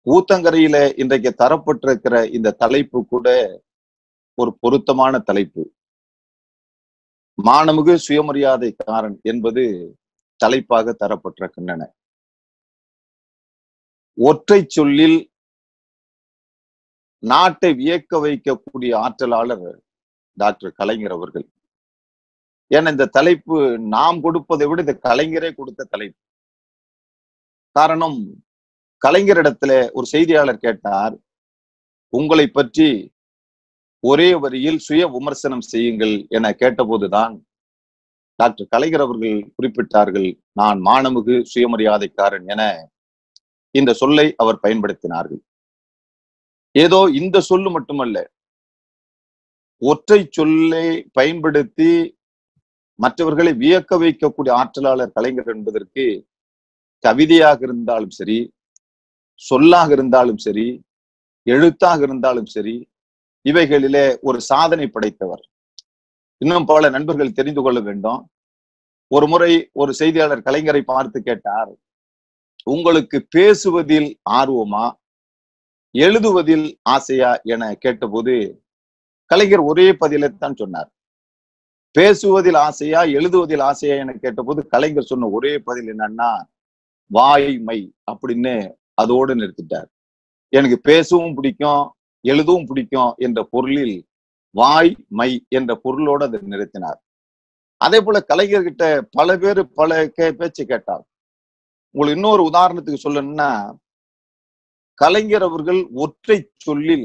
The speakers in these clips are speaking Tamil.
ஊத்தங்கரையில இன்றைக்கு தரப்பட்டிருக்கிற இந்த தலைப்பு கூட ஒரு பொருத்தமான தலைப்பு மானமுகு சுயமரியாதைக்காரன் என்பது தலைப்பாக தரப்பட்டிருக்கின்றன ஒற்றை சொல்லில் நாட்டை வியக்க வைக்கக்கூடிய ஆற்றலாளர் டாக்டர் கலைஞர் அவர்கள் ஏன்னா இந்த தலைப்பு நாம் கொடுப்பதை விட இந்த கலைஞரே கொடுத்த தலைப்பு காரணம் கலைஞரிடத்துல ஒரு செய்தியாளர் கேட்டார் உங்களை பற்றி ஒரே வரியில் சுய விமர்சனம் செய்யுங்கள் என கேட்டபோதுதான் டாக்டர் கலைஞர் அவர்கள் குறிப்பிட்டார்கள் நான் மானமுகு சுயமரியாதைக்காரன் என இந்த சொல்லை அவர் பயன்படுத்தினார்கள் ஏதோ இந்த சொல்லு மட்டுமல்ல ஒற்றை சொல்லை பயன்படுத்தி மற்றவர்களை வியக்க வைக்கக்கூடிய ஆற்றலாளர் கலைஞர் என்பதற்கு கவிதையாக இருந்தாலும் சரி சொல்லாக இருந்தாலும் சரி எழுத்தாக இருந்தாலும் சரி இவைகளிலே ஒரு சாதனை படைத்தவர் இன்னும் பல நண்பர்கள் தெரிந்து கொள்ள வேண்டும் ஒரு முறை ஒரு செய்தியாளர் கலைஞரை பார்த்து கேட்டார் உங்களுக்கு பேசுவதில் ஆர்வமா எழுதுவதில் ஆசையா என கேட்டபோது கலைஞர் ஒரே பதிலைத்தான் சொன்னார் பேசுவதில் ஆசையா எழுதுவதில் ஆசையா என கேட்டபோது கலைஞர் சொன்ன ஒரே பதில் என்னன்னா வாய்மை அப்படின்னு அதோடு நிறுத்திட்டார் எனக்கு பேசவும் பிடிக்கும் எழுதவும் பிடிக்கும் என்ற பொருளில் வாய் மை என்ற பொருளோடு அதை நிறுத்தினார் அதே போல கலைஞர்கிட்ட பல பேர் பல கே பேச்சு கேட்டார் உங்களுக்கு இன்னொரு உதாரணத்துக்கு சொல்லணும்னா கலைஞர் அவர்கள் ஒற்றை சொல்லில்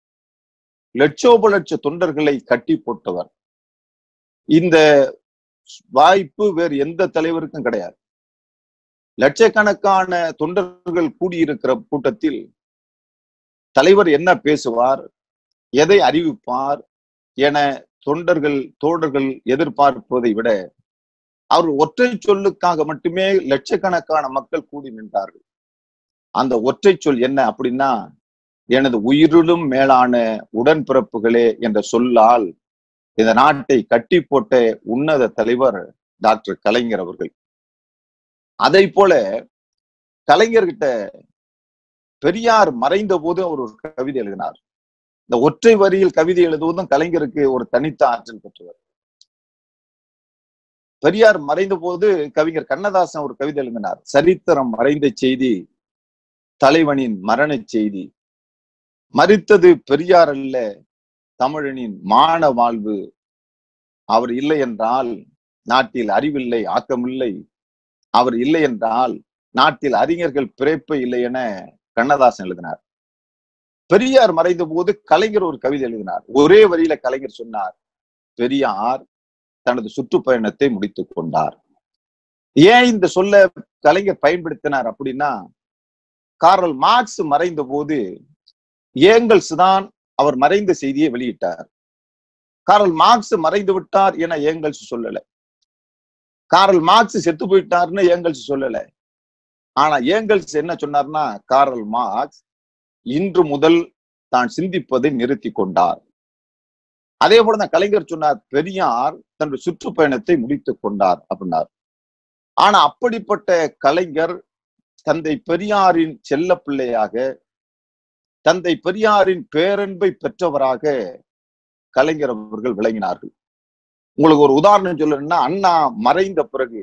லட்சோப லட்ச தொண்டர்களை கட்டி போட்டவர் இந்த வாய்ப்பு வேறு எந்த தலைவருக்கும் கிடையாது லட்சக்கணக்கான தொண்டர்கள் கூடியிருக்கிற கூட்டத்தில் தலைவர் என்ன பேசுவார் எதை அறிவிப்பார் என தொண்டர்கள் தோழர்கள் எதிர்பார்ப்பதை விட அவர் ஒற்றை சொல்லுக்காக மட்டுமே லட்சக்கணக்கான மக்கள் கூடி நின்றார்கள் அந்த ஒற்றை சொல் என்ன அப்படின்னா எனது உயிரிலும் மேலான உடன்பிறப்புகளே என்ற சொல்லால் இந்த நாட்டை கட்டி போட்ட உன்னத தலைவர் டாக்டர் கலைஞர் அவர்கள் அதை போல கலைஞர்கிட்ட பெரியார் மறைந்த போது அவர் ஒரு கவிதை எழுதினார் இந்த ஒற்றை வரியில் கவிதை எழுதுவதும் கலைஞருக்கு ஒரு தனித்த ஆற்றல் பெற்றவர் பெரியார் மறைந்த போது கவிஞர் கண்ணதாசன் ஒரு கவிதை எழுதினார் சரித்திரம் மறைந்த செய்தி தலைவனின் மரண செய்தி மறித்தது பெரியார் அல்ல தமிழனின் மான வாழ்வு அவர் இல்லை என்றால் நாட்டில் அறிவில்லை ஆக்கமில்லை அவர் இல்லை என்றால் நாட்டில் அறிஞர்கள் பிறப்பு இல்லை என கண்ணதாசன் எழுதினார் பெரியார் மறைந்த போது கலைஞர் ஒரு கவிதை எழுதினார் ஒரே வரியில கலைஞர் சொன்னார் பெரியார் தனது சுற்றுப்பயணத்தை முடித்துக் கொண்டார் ஏன் இந்த சொல்ல கலைஞர் பயன்படுத்தினார் அப்படின்னா கார்ல் மார்க்ஸ் மறைந்த போது ஏங்கல்ஸ் தான் அவர் மறைந்த செய்தியை வெளியிட்டார் கார்ல் மார்க்ஸ் மறைந்து விட்டார் என ஏங்கல்ஸ் சொல்லல கார்ல் மார்க்ஸ் செத்து போயிட்டார்னு ஏங்கல்ஸ் சொல்லல ஆனா ஏங்கல்ஸ் என்ன சொன்னார்னா கார்ல் மார்க்ஸ் இன்று முதல் தான் சிந்திப்பதை நிறுத்தி கொண்டார் அதே போலதான் கலைஞர் சொன்னார் பெரியார் தன்னுடைய சுற்றுப்பயணத்தை முடித்துக் கொண்டார் அப்படின்னார் ஆனா அப்படிப்பட்ட கலைஞர் தந்தை பெரியாரின் செல்ல பிள்ளையாக தந்தை பெரியாரின் பேரன்பை பெற்றவராக கலைஞர் அவர்கள் விளங்கினார்கள் உங்களுக்கு ஒரு உதாரணம் சொல்லணும்னா அண்ணா மறைந்த பிறகு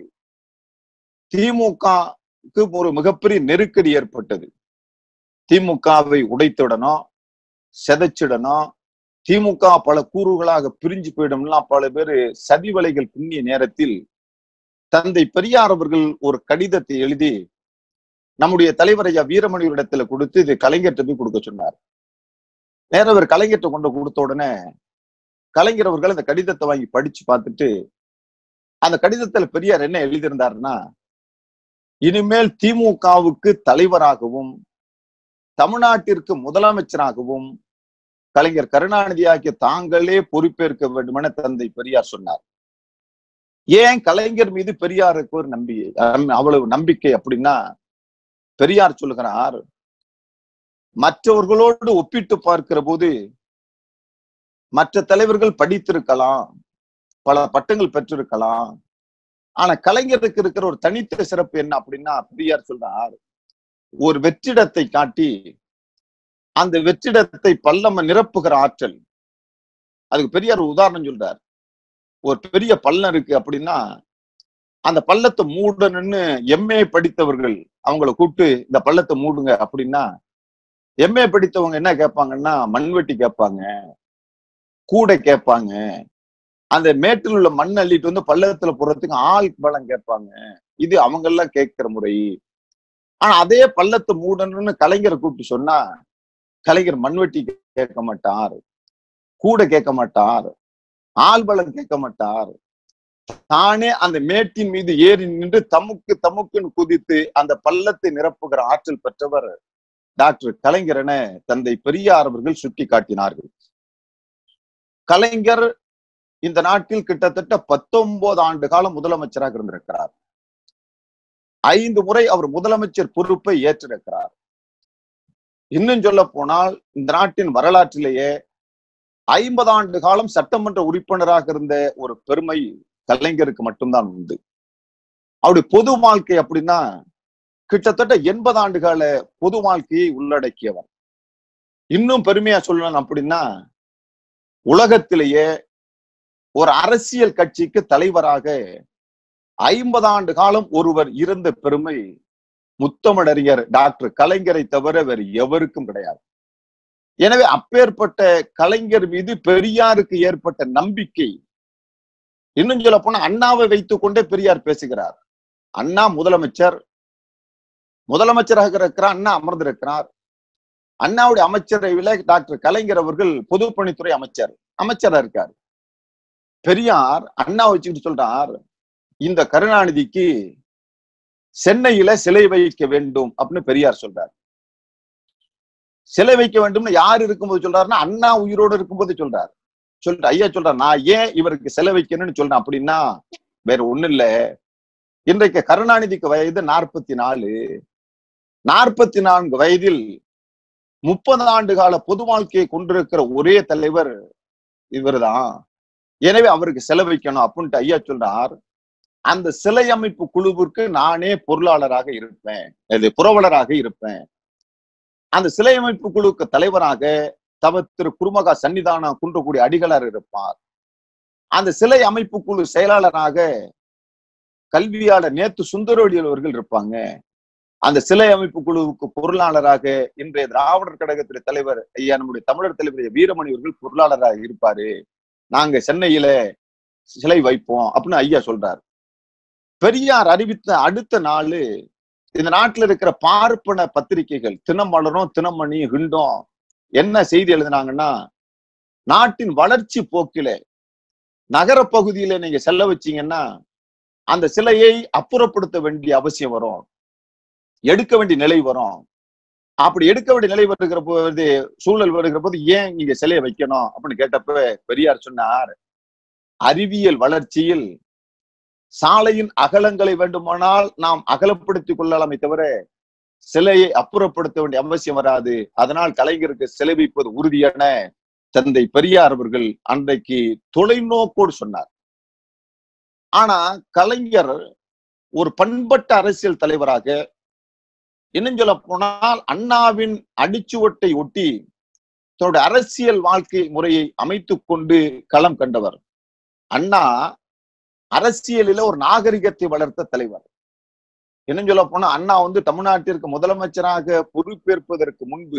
திமுகவுக்கு ஒரு மிகப்பெரிய நெருக்கடி ஏற்பட்டது திமுகவை உடைத்திடணும் செதைச்சிடணும் திமுக பல கூறுகளாக பிரிஞ்சு போயிடும்லாம் பல பேர் சதி வலைகள் பின்னிய நேரத்தில் தந்தை பெரியார் அவர்கள் ஒரு கடிதத்தை எழுதி நம்முடைய தலைவர் ஐயா வீரமணிவரிடத்துல கொடுத்து இது கலைஞர்கிட்ட போய் கொடுக்க சொன்னார் நேரம் அவர் கலைஞர்கிட்ட கொண்டு கொடுத்த உடனே கலைஞர் அவர்கள் அந்த கடிதத்தை வாங்கி படிச்சு பார்த்துட்டு அந்த கடிதத்துல பெரியார் என்ன எழுதியிருந்தாருன்னா இனிமேல் திமுகவுக்கு தலைவராகவும் தமிழ்நாட்டிற்கு முதலமைச்சராகவும் கலைஞர் கருணாநிதி ஆகிய தாங்களே பொறுப்பேற்க வேண்டும் என தந்தை பெரியார் சொன்னார் ஏன் கலைஞர் மீது பெரியாருக்கு ஒரு நம்பிக்கை அவ்வளவு நம்பிக்கை அப்படின்னா பெரியார் சொல்லுகிறார் மற்றவர்களோடு ஒப்பிட்டு பார்க்கிற போது மற்ற தலைவர்கள் படித்திருக்கலாம் பல பட்டங்கள் பெற்றிருக்கலாம் ஆனா கலைஞருக்கு இருக்கிற ஒரு தனித்த சிறப்பு என்ன அப்படின்னா பெரியார் சொல்றார் ஒரு வெற்றிடத்தை காட்டி அந்த வெற்றிடத்தை பள்ளம் நிரப்புகிற ஆற்றல் அதுக்கு பெரியார் ஒரு உதாரணம் சொல்றார் ஒரு பெரிய பள்ளம் இருக்கு அப்படின்னா அந்த பள்ளத்தை மூடணும்னு எம்ஏ படித்தவர்கள் அவங்கள கூப்பிட்டு இந்த பள்ளத்தை மூடுங்க அப்படின்னா எம்ஏ படித்தவங்க என்ன கேட்பாங்கன்னா மண்வெட்டி கேட்பாங்க கூடை கேட்பாங்க அந்த மேட்டில் உள்ள மண் அள்ளிட்டு வந்து பள்ளத்துல போடுறதுக்கு ஆள் பலம் கேட்பாங்க இது அவங்க எல்லாம் கேட்கிற முறை ஆனா அதே பள்ளத்தை மூடணும்னு கலைஞரை கூப்பிட்டு சொன்னா கலைஞர் மண்வெட்டி கேட்க மாட்டார் கூட கேட்க மாட்டார் ஆள் பலம் கேட்க மாட்டார் தானே அந்த மேட்டின் மீது ஏறி நின்று தமுக்கு தமுக்குன்னு குதித்து அந்த பள்ளத்தை நிரப்புகிற ஆற்றல் பெற்றவர் டாக்டர் கலைஞர் என தந்தை பெரியார் அவர்கள் சுட்டி காட்டினார்கள் கலைஞர் இந்த நாட்டில் கிட்டத்தட்ட பத்தொன்பது ஆண்டு காலம் முதலமைச்சராக இருந்திருக்கிறார் ஐந்து முறை அவர் முதலமைச்சர் பொறுப்பை ஏற்றிருக்கிறார் இன்னும் சொல்ல போனால் இந்த நாட்டின் வரலாற்றிலேயே ஐம்பது ஆண்டு காலம் சட்டமன்ற உறுப்பினராக இருந்த ஒரு பெருமை கலைஞருக்கு மட்டும்தான் உண்டு அவருடைய பொது வாழ்க்கை அப்படின்னா கிட்டத்தட்ட எண்பது ஆண்டு கால பொது வாழ்க்கையை உள்ளடக்கியவர் இன்னும் பெருமையா சொல்லணும் அப்படின்னா உலகத்திலேயே ஒரு அரசியல் கட்சிக்கு தலைவராக ஐம்பது ஆண்டு காலம் ஒருவர் இருந்த பெருமை முத்தமிழறிஞர் டாக்டர் கலைஞரை தவிர வேறு எவருக்கும் கிடையாது எனவே அப்பேற்பட்ட கலைஞர் மீது பெரியாருக்கு ஏற்பட்ட நம்பிக்கை இன்னும் சொல்ல போனா அண்ணாவை வைத்துக் கொண்டே பெரியார் பேசுகிறார் அண்ணா முதலமைச்சர் முதலமைச்சராக இருக்கிறார் அண்ணா அமர்ந்திருக்கிறார் அண்ணாவுடைய அமைச்சரவையில டாக்டர் கலைஞர் அவர்கள் பொதுப்பணித்துறை அமைச்சர் அமைச்சரா இருக்கார் பெரியார் அண்ணா வச்சுக்கிட்டு சொல்றார் இந்த கருணாநிதிக்கு சென்னையில சிலை வைக்க வேண்டும் அப்படின்னு பெரியார் சொல்றார் சிலை வைக்க வேண்டும்னு யார் இருக்கும்போது சொல்றாருன்னா அண்ணா உயிரோடு இருக்கும்போது சொல்றார் சொல்லிட்டு ஐயா சொல்றார் நான் ஏன் இவருக்கு சிலை வைக்கணும்னு சொல்றேன் அப்படின்னா வேற ஒண்ணு இல்ல இன்றைக்கு கருணாநிதிக்கு வயது நாற்பத்தி நாலு நாற்பத்தி நான்கு வயதில் முப்பது ஆண்டு கால பொது வாழ்க்கையை கொண்டிருக்கிற ஒரே தலைவர் இவர்தான் எனவே அவருக்கு செலவைக்கணும் அப்படின்ட்டு ஐயா சொல்றார் அந்த சிலை அமைப்பு குழுவிற்கு நானே பொருளாளராக இருப்பேன் இது புரவலராக இருப்பேன் அந்த சிலை அமைப்பு குழுவுக்கு தலைவராக தவ திரு குருமகா சன்னிதான குன்றக்கூடிய அடிகளார் இருப்பார் அந்த சிலை அமைப்பு குழு செயலாளராக கல்வியாளர் நேத்து சுந்தரவடிகள் அவர்கள் இருப்பாங்க அந்த சிலை அமைப்பு குழுவுக்கு பொருளாளராக இன்றைய திராவிடர் கழகத்தின் தலைவர் ஐயா நம்முடைய தமிழர் தலைவர் வீரமணி அவர்கள் பொருளாளராக இருப்பாரு நாங்க சென்னையில சிலை வைப்போம் அப்படின்னு ஐயா சொல்றார் பெரியார் அறிவித்த அடுத்த நாள் இந்த நாட்டுல இருக்கிற பார்ப்பன பத்திரிகைகள் தினமலரும் தினமணி ஹிண்டும் என்ன செய்தி எழுதினாங்கன்னா நாட்டின் வளர்ச்சி போக்கில நகர பகுதியில நீங்க செல்ல வச்சீங்கன்னா அந்த சிலையை அப்புறப்படுத்த வேண்டிய அவசியம் வரும் எடுக்க வேண்டிய நிலை வரும் அப்படி எடுக்க வேண்டிய நிலை வருகிற போது சூழல் வருகிற போது ஏன் நீங்க சிலையை வைக்கணும் அப்படின்னு கேட்டப்ப பெரியார் சொன்னார் அறிவியல் வளர்ச்சியில் சாலையின் அகலங்களை வேண்டுமானால் நாம் அகலப்படுத்திக் கொள்ளலாமே தவிர சிலையை அப்புறப்படுத்த வேண்டிய அவசியம் வராது அதனால் கலைஞருக்கு சிலை வைப்பது உறுதியான தந்தை பெரியார் அவர்கள் அன்றைக்கு தொலைநோக்கோடு சொன்னார் ஆனா கலைஞர் ஒரு பண்பட்ட அரசியல் தலைவராக இன்னும் சொல்ல போனால் அண்ணாவின் அடிச்சுவட்டை ஒட்டி தன்னுடைய அரசியல் வாழ்க்கை முறையை அமைத்துக் கொண்டு களம் கண்டவர் அண்ணா அரசியலில ஒரு நாகரிகத்தை வளர்த்த தலைவர் இன்னும் சொல்ல போனா அண்ணா வந்து தமிழ்நாட்டிற்கு முதலமைச்சராக பொறுப்பேற்பதற்கு முன்பு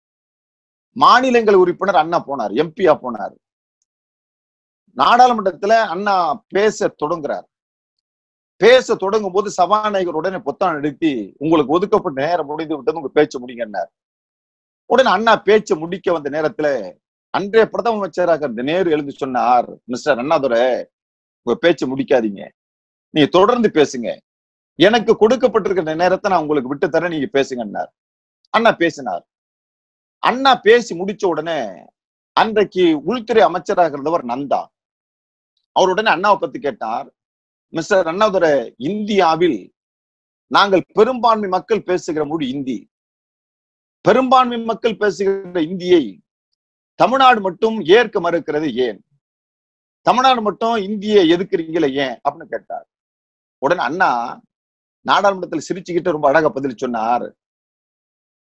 மாநிலங்கள் உறுப்பினர் அண்ணா போனார் எம்பியா போனார் நாடாளுமன்றத்துல அண்ணா பேச தொடங்குறார் பேச தொடங்கும் போது சபாநாயகர் உடனே பொத்தான் நிறுத்தி உங்களுக்கு ஒதுக்கப்பட்ட நேரம் முடிந்து விட்டது உங்க பேச்சு முடிங்கன்னார் உடனே அண்ணா பேச்சு முடிக்க வந்த நேரத்துல அன்றைய பிரதம அமைச்சராக இருந்த நேரு எழுந்து சொன்னார் மிஸ்டர் அண்ணாதுரை உங்க பேச்சு முடிக்காதீங்க நீங்க தொடர்ந்து பேசுங்க எனக்கு கொடுக்கப்பட்டிருக்கிற நேரத்தை நான் உங்களுக்கு விட்டு தரேன் நீங்க பேசுங்கன்னார் அண்ணா பேசினார் அண்ணா பேசி முடிச்ச உடனே அன்றைக்கு உள்துறை அமைச்சராக இருந்தவர் நந்தா அவர் உடனே அண்ணாவை பத்தி கேட்டார் மிஸ்டர் அண்ணாதுரை இந்தியாவில் நாங்கள் பெரும்பான்மை மக்கள் பேசுகிற மொழி இந்தி பெரும்பான்மை மக்கள் பேசுகிற இந்தியை தமிழ்நாடு மட்டும் ஏற்க மறுக்கிறது ஏன் தமிழ்நாடு மட்டும் இந்தியை எதுக்குறீங்களே ஏன் அப்படின்னு கேட்டார் உடனே அண்ணா நாடாளுமன்றத்தில் சிரிச்சுக்கிட்டு ரொம்ப அழகா பதில் சொன்னார்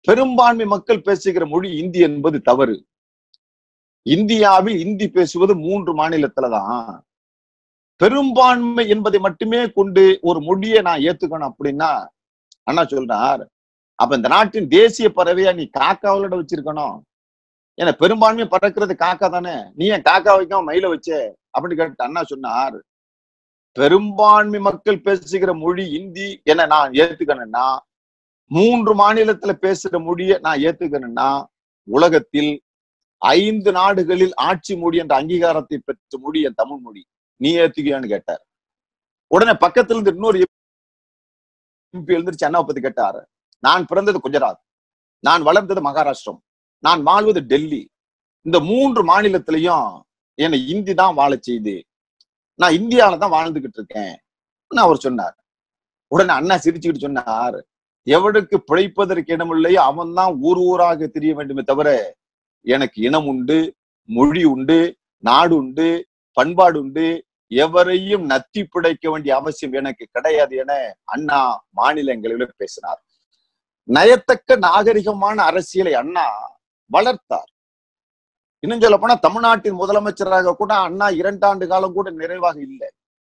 பெரும்பான்மை மக்கள் பேசுகிற மொழி இந்தி என்பது தவறு இந்தியாவில் இந்தி பேசுவது மூன்று மாநிலத்துலதான் பெரும்பான்மை என்பதை மட்டுமே கொண்டு ஒரு மொழியை நான் ஏத்துக்கணும் அப்படின்னா அண்ணா சொல்றார் அப்ப இந்த நாட்டின் தேசிய பறவையா நீ காக்காவிலோட வச்சிருக்கணும் ஏன்னா பெரும்பான்மை பறக்கிறது காக்கா தானே நீ ஏன் காக்கா வைக்காம மயில வச்சே அப்படின்னு கேட்டு அண்ணா சொன்னார் பெரும்பான்மை மக்கள் பேசுகிற மொழி இந்தி என நான் ஏத்துக்கணும்னா மூன்று மாநிலத்துல பேசுற மொழியை நான் ஏத்துக்கணும்னா உலகத்தில் ஐந்து நாடுகளில் ஆட்சி மொழி என்ற அங்கீகாரத்தை பெற்ற மொழி என் தமிழ் மொழி நீ ஏத்துக்கியான்னு கேட்டார் உடனே பக்கத்துல இருந்து இன்னொரு எம்பி எழுந்திருச்சு அண்ணாவை பத்தி கேட்டாரு நான் பிறந்தது குஜராத் நான் வளர்ந்தது மகாராஷ்டிரம் நான் வாழ்வது டெல்லி இந்த மூன்று மாநிலத்திலையும் என்னை இந்தி தான் வாழ செய்து நான் இந்தியாவில தான் வாழ்ந்துகிட்டு இருக்கேன் அவர் சொன்னார் உடனே அண்ணா சிரிச்சுக்கிட்டு சொன்னார் எவனுக்கு பிழைப்பதற்கு இடமில்லையோ அவன் தான் ஊர் ஊராக தெரிய வேண்டுமே தவிர எனக்கு இனம் உண்டு மொழி உண்டு நாடு உண்டு பண்பாடு உண்டு எவரையும் நத்தி பிழைக்க வேண்டிய அவசியம் எனக்கு கிடையாது என அண்ணா மாநிலங்களில் பேசினார் நயத்தக்க நாகரிகமான அரசியலை அண்ணா வளர்த்தார் இன்னும் சொல்ல போனா தமிழ்நாட்டின் முதலமைச்சராக கூட அண்ணா இரண்டாண்டு காலம் கூட நிறைவாக இல்லை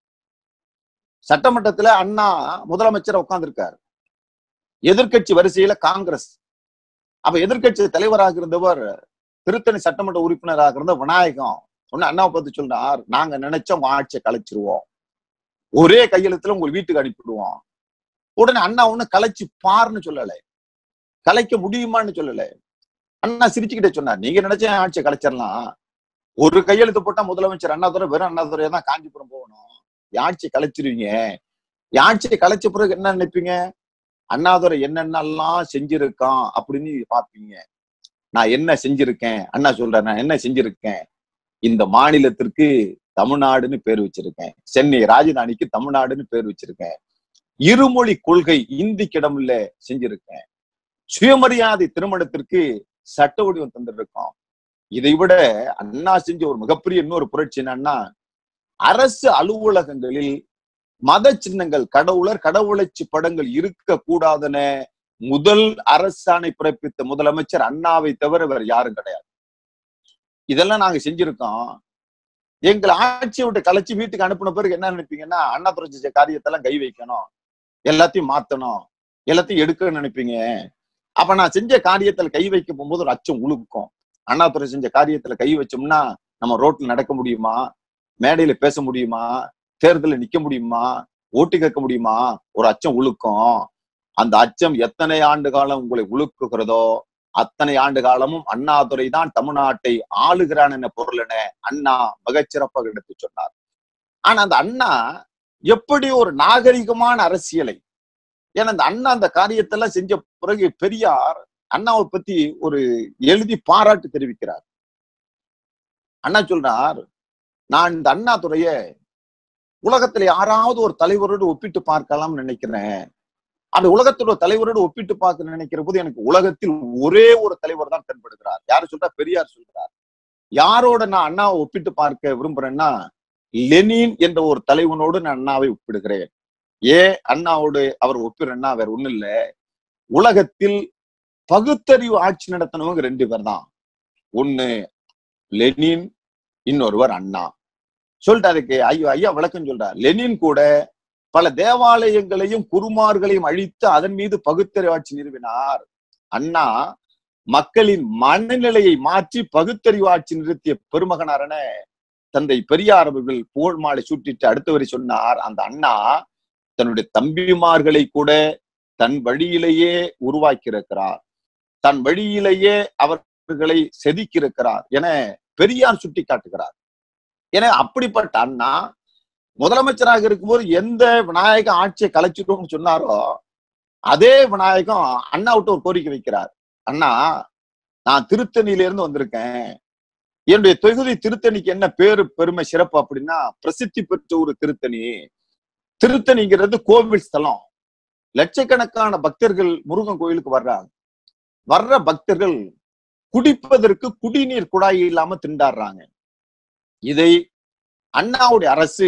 சட்டமன்றத்துல அண்ணா முதலமைச்சர் உட்கார்ந்திருக்காரு எதிர்கட்சி வரிசையில காங்கிரஸ் அப்ப எதிர்கட்சி தலைவராக இருந்தவர் திருத்தணி சட்டமன்ற உறுப்பினராக இருந்த விநாயகம் ஒன்னு அண்ணாவை பார்த்து சொல்றார் நாங்க நினைச்சோம் உங்க ஆட்சியை கலைச்சிருவோம் ஒரே கையெழுத்துல உங்க வீட்டுக்கு அனுப்பிடுவோம் உடனே அண்ணா ஒண்ணு கலைச்சு பாருன்னு சொல்லலை கலைக்க முடியுமான்னு சொல்லலை அண்ணா சிரிச்சுக்கிட்டே சொன்னார் நீங்க நினைச்ச ஆட்சியை கலைச்சிடலாம் ஒரு கையெழுத்து போட்டா முதலமைச்சர் அண்ணாதுரை வெறும் அண்ணாதுரையா தான் காஞ்சிபுரம் போகணும் ஆட்சியை கலைச்சிருவீங்க ஆட்சியை கலைச்ச பிறகு என்ன நினைப்பீங்க அண்ணாதுரை என்னென்னலாம் செஞ்சிருக்கான் அப்படின்னு பாப்பீங்க நான் என்ன செஞ்சிருக்கேன் அண்ணா சொல்றேன் நான் என்ன செஞ்சிருக்கேன் இந்த மாநிலத்திற்கு தமிழ்நாடுன்னு பேர் வச்சிருக்கேன் சென்னை ராஜதானிக்கு தமிழ்நாடுன்னு பேர் வச்சிருக்கேன் இருமொழி கொள்கை இந்திக்கு இடமில்ல செஞ்சிருக்கேன் சுயமரியாதை திருமணத்திற்கு சட்ட வடிவம் தந்திருக்கோம் இதை விட அண்ணா செஞ்ச ஒரு மிகப்பெரிய இன்னொரு புரட்சி என்னன்னா அரசு அலுவலகங்களில் மத சின்னங்கள் கடவுளர் கடவுளச்சி படங்கள் இருக்க கூடாதுன முதல் அரசாணை பிறப்பித்த முதலமைச்சர் அண்ணாவை தவிர வேற யாரும் கிடையாது இதெல்லாம் நாங்க செஞ்சிருக்கோம் எங்களை ஆட்சியை விட்டு கலைச்சு வீட்டுக்கு அனுப்பின பிறகு என்ன நினைப்பீங்கன்னா அண்ணா துறை செஞ்ச காரியத்தெல்லாம் கை வைக்கணும் எல்லாத்தையும் மாத்தணும் எல்லாத்தையும் எடுக்கணும்னு நினைப்பீங்க அப்ப நான் செஞ்ச காரியத்துல கை வைக்க போகும்போது ஒரு அச்சம் உழுக்கும் அண்ணாதுரை செஞ்ச காரியத்துல கை வச்சோம்னா நம்ம ரோட்ல நடக்க முடியுமா மேடையில பேச முடியுமா தேர்தலில் நிக்க முடியுமா ஓட்டு கேட்க முடியுமா ஒரு அச்சம் உழுக்கும் அந்த அச்சம் எத்தனை ஆண்டு காலம் உங்களை உழுக்குகிறதோ அத்தனை ஆண்டு காலமும் அண்ணாதுரை தான் தமிழ்நாட்டை ஆளுகிறான் என பொருள் என அண்ணா மிகச்சிறப்பாக எடுத்து சொன்னார் ஆனா அந்த அண்ணா எப்படி ஒரு நாகரிகமான அரசியலை ஏன்னா அந்த அண்ணா அந்த காரியத்தெல்லாம் செஞ்ச பிறகு பெரியார் அண்ணாவை பத்தி ஒரு எழுதி பாராட்டு தெரிவிக்கிறார் அண்ணா சொல்றார் நான் இந்த அண்ணா துறைய உலகத்துல யாராவது ஒரு தலைவரோடு ஒப்பிட்டு பார்க்கலாம்னு நினைக்கிறேன் அந்த உலகத்தோட தலைவரோடு ஒப்பிட்டு பார்க்க நினைக்கிற போது எனக்கு உலகத்தில் ஒரே ஒரு தலைவர் தான் தென்படுகிறார் யாரு சொல்றா பெரியார் சொல்றார் யாரோட நான் அண்ணாவை ஒப்பிட்டு பார்க்க விரும்புறேன்னா லெனின் என்ற ஒரு தலைவனோடு நான் அண்ணாவை ஒப்பிடுகிறேன் ஏ அண்ணாவோடு அவர் ஒப்பிடுறேன்னா வேற ஒண்ணும் இல்ல உலகத்தில் பகுத்தறிவு ஆட்சி நடத்தினவங்க ரெண்டு பேர் தான் ஒண்ணு லெனின் இன்னொருவர் அண்ணா சொல்லிட்டு அதுக்கு ஐயோ ஐயா விளக்கம் சொல்றார் லெனின் கூட பல தேவாலயங்களையும் குருமார்களையும் அழித்து அதன் மீது பகுத்தறிவு ஆட்சி நிறுவினார் அண்ணா மக்களின் மனநிலையை மாற்றி பகுத்தறிவு ஆட்சி நிறுத்திய பெருமகனாரன தந்தை பெரியார் அவர்கள் புகழ் மாலை சூட்டிட்டு அடுத்தவரை சொன்னார் அந்த அண்ணா தன்னுடைய தம்பிமார்களை கூட தன் வழியிலேயே உருவாக்கி இருக்கிறார் தன் வழியிலேயே அவர்களை செதுக்கி இருக்கிறார் என பெரியார் சுட்டி காட்டுகிறார் என அப்படிப்பட்ட அண்ணா முதலமைச்சராக இருக்கும்போது எந்த விநாயக ஆட்சியை கலைச்சிட்டோம்னு சொன்னாரோ அதே விநாயகம் அண்ணா விட்டு ஒரு கோரிக்கை வைக்கிறார் அண்ணா நான் திருத்தணியில இருந்து வந்திருக்கேன் என்னுடைய தொகுதி திருத்தணிக்கு என்ன பேரு பெருமை சிறப்பு அப்படின்னா பிரசித்தி பெற்ற ஒரு திருத்தணி திருத்தணிங்கிறது கோவில் ஸ்தலம் லட்சக்கணக்கான பக்தர்கள் முருகன் கோயிலுக்கு வர்றாங்க வர்ற பக்தர்கள் குடிப்பதற்கு குடிநீர் குழாய் இல்லாம திண்டாடுறாங்க இதை அண்ணாவுடைய அரசு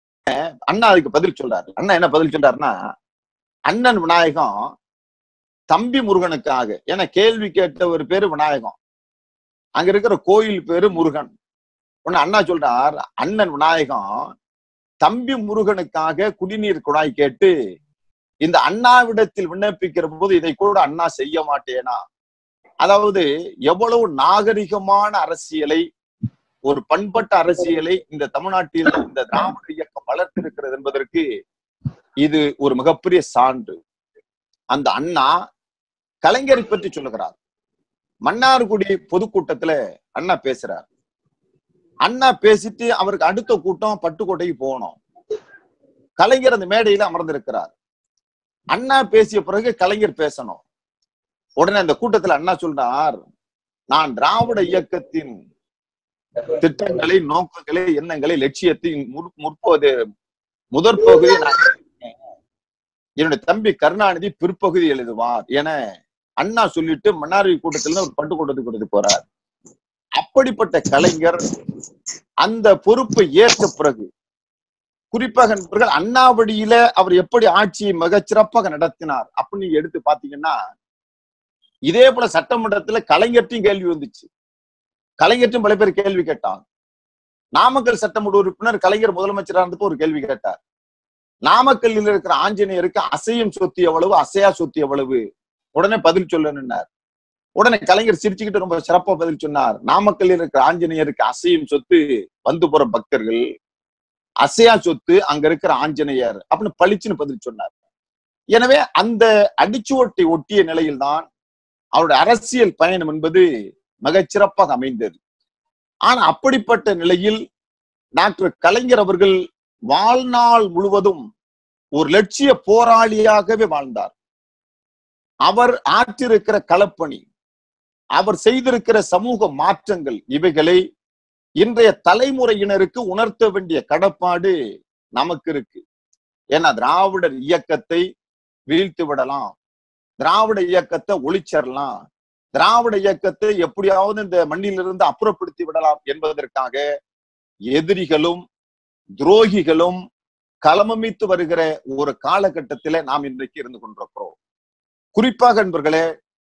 அண்ணா அதுக்கு பதில் சொல்றாரு அண்ணா என்ன பதில் சொல்றாருன்னா அண்ணன் விநாயகம் தம்பி முருகனுக்காக ஏன்னா கேள்வி கேட்ட ஒரு பேரு விநாயகம் அங்க இருக்கிற கோயில் பேரு முருகன் உடனே அண்ணா சொல்றார் அண்ணன் விநாயகம் தம்பி முருகனுக்காக குடிநீர் குழாய் கேட்டு இந்த அண்ணாவிடத்தில் விண்ணப்பிக்கிற போது இதை கூட அண்ணா செய்ய மாட்டேனா அதாவது எவ்வளவு நாகரிகமான அரசியலை ஒரு பண்பட்ட அரசியலை இந்த தமிழ்நாட்டில் இந்த திராவிட இயக்கம் வளர்த்திருக்கிறது என்பதற்கு இது ஒரு மிகப்பெரிய சான்று அந்த அண்ணா கலைஞரை பற்றி சொல்லுகிறார் மன்னார்குடி பொதுக்கூட்டத்துல அண்ணா பேசுறார் அண்ணா பேசிட்டு அவருக்கு அடுத்த கூட்டம் பட்டுக்கோட்டைக்கு போகணும் கலைஞர் அந்த மேடையில அமர்ந்திருக்கிறார் அண்ணா பேசிய பிறகு கலைஞர் பேசணும் உடனே அந்த கூட்டத்துல அண்ணா சொல்றார் நான் திராவிட இயக்கத்தின் திட்டங்களை நோக்கங்களை எண்ணங்களை லட்சியத்தின் முற்- முற்போது முதற் பகுதி நான் எழுதினேன். என்னுடைய தம்பி கருணாநிதி பிற்பகுதி எழுதுவார் என அண்ணா சொல்லிட்டு மன்னார்வி கூட்டத்துல ஒரு பட்டு கூட்டத்துக்கு கொடுத்து போறார் அப்படிப்பட்ட கலைஞர் அந்த பொறுப்பை ஏற்ற பிறகு குறிப்பாக நண்பர்கள் அண்ணாவடியில அவர் எப்படி ஆட்சியை மிகச் சிறப்பாக நடத்தினார் அப்படின்னு நீங்க எடுத்து பாத்தீங்கன்னா இதே போல சட்டமன்றத்துல கலைஞர்ட்டையும் கேள்வி வந்துச்சு கலைஞர்ட்டும் பல பேர் கேள்வி கேட்டாங்க நாமக்கல் சட்டமன்ற உறுப்பினர் கலைஞர் முதலமைச்சரா இருந்தப்போ ஒரு கேள்வி கேட்டார் நாமக்கல்லில் இருக்கிற ஆஞ்சநேயருக்கு அசையும் சொத்து எவ்வளவு அசையா சொத்து எவ்வளவு உடனே பதில் சொல்லணும்னார் உடனே கலைஞர் சிரிச்சுக்கிட்டு ரொம்ப சிறப்பா பதில் சொன்னார் நாமக்கல்லில் இருக்கிற ஆஞ்சநேயருக்கு அசையும் சொத்து வந்து போற பக்தர்கள் அசையா சொத்து அங்க இருக்கிற ஆஞ்சநேயர் அப்படின்னு பளிச்சுன்னு பதில் சொன்னார் எனவே அந்த அடிச்சுவட்டை ஒட்டிய நிலையில்தான் அவருடைய அரசியல் பயணம் என்பது மிகச்சிறப்பாக அமைந்தது ஆனா அப்படிப்பட்ட நிலையில் டாக்டர் கலைஞர் அவர்கள் வாழ்நாள் முழுவதும் ஒரு லட்சிய போராளியாகவே வாழ்ந்தார் அவர் ஆற்றிருக்கிற களப்பணி அவர் செய்திருக்கிற சமூக மாற்றங்கள் இவைகளை இன்றைய தலைமுறையினருக்கு உணர்த்த வேண்டிய கடப்பாடு நமக்கு இருக்கு ஏன்னா திராவிடர் இயக்கத்தை வீழ்த்து விடலாம் திராவிட இயக்கத்தை ஒளிச்சரலாம் திராவிட இயக்கத்தை எப்படியாவது இந்த மண்ணிலிருந்து அப்புறப்படுத்தி விடலாம் என்பதற்காக எதிரிகளும் துரோகிகளும் களமமைத்து வருகிற ஒரு காலகட்டத்தில நாம் இன்றைக்கு இருந்து கொண்டிருக்கிறோம் குறிப்பாக நண்பர்களே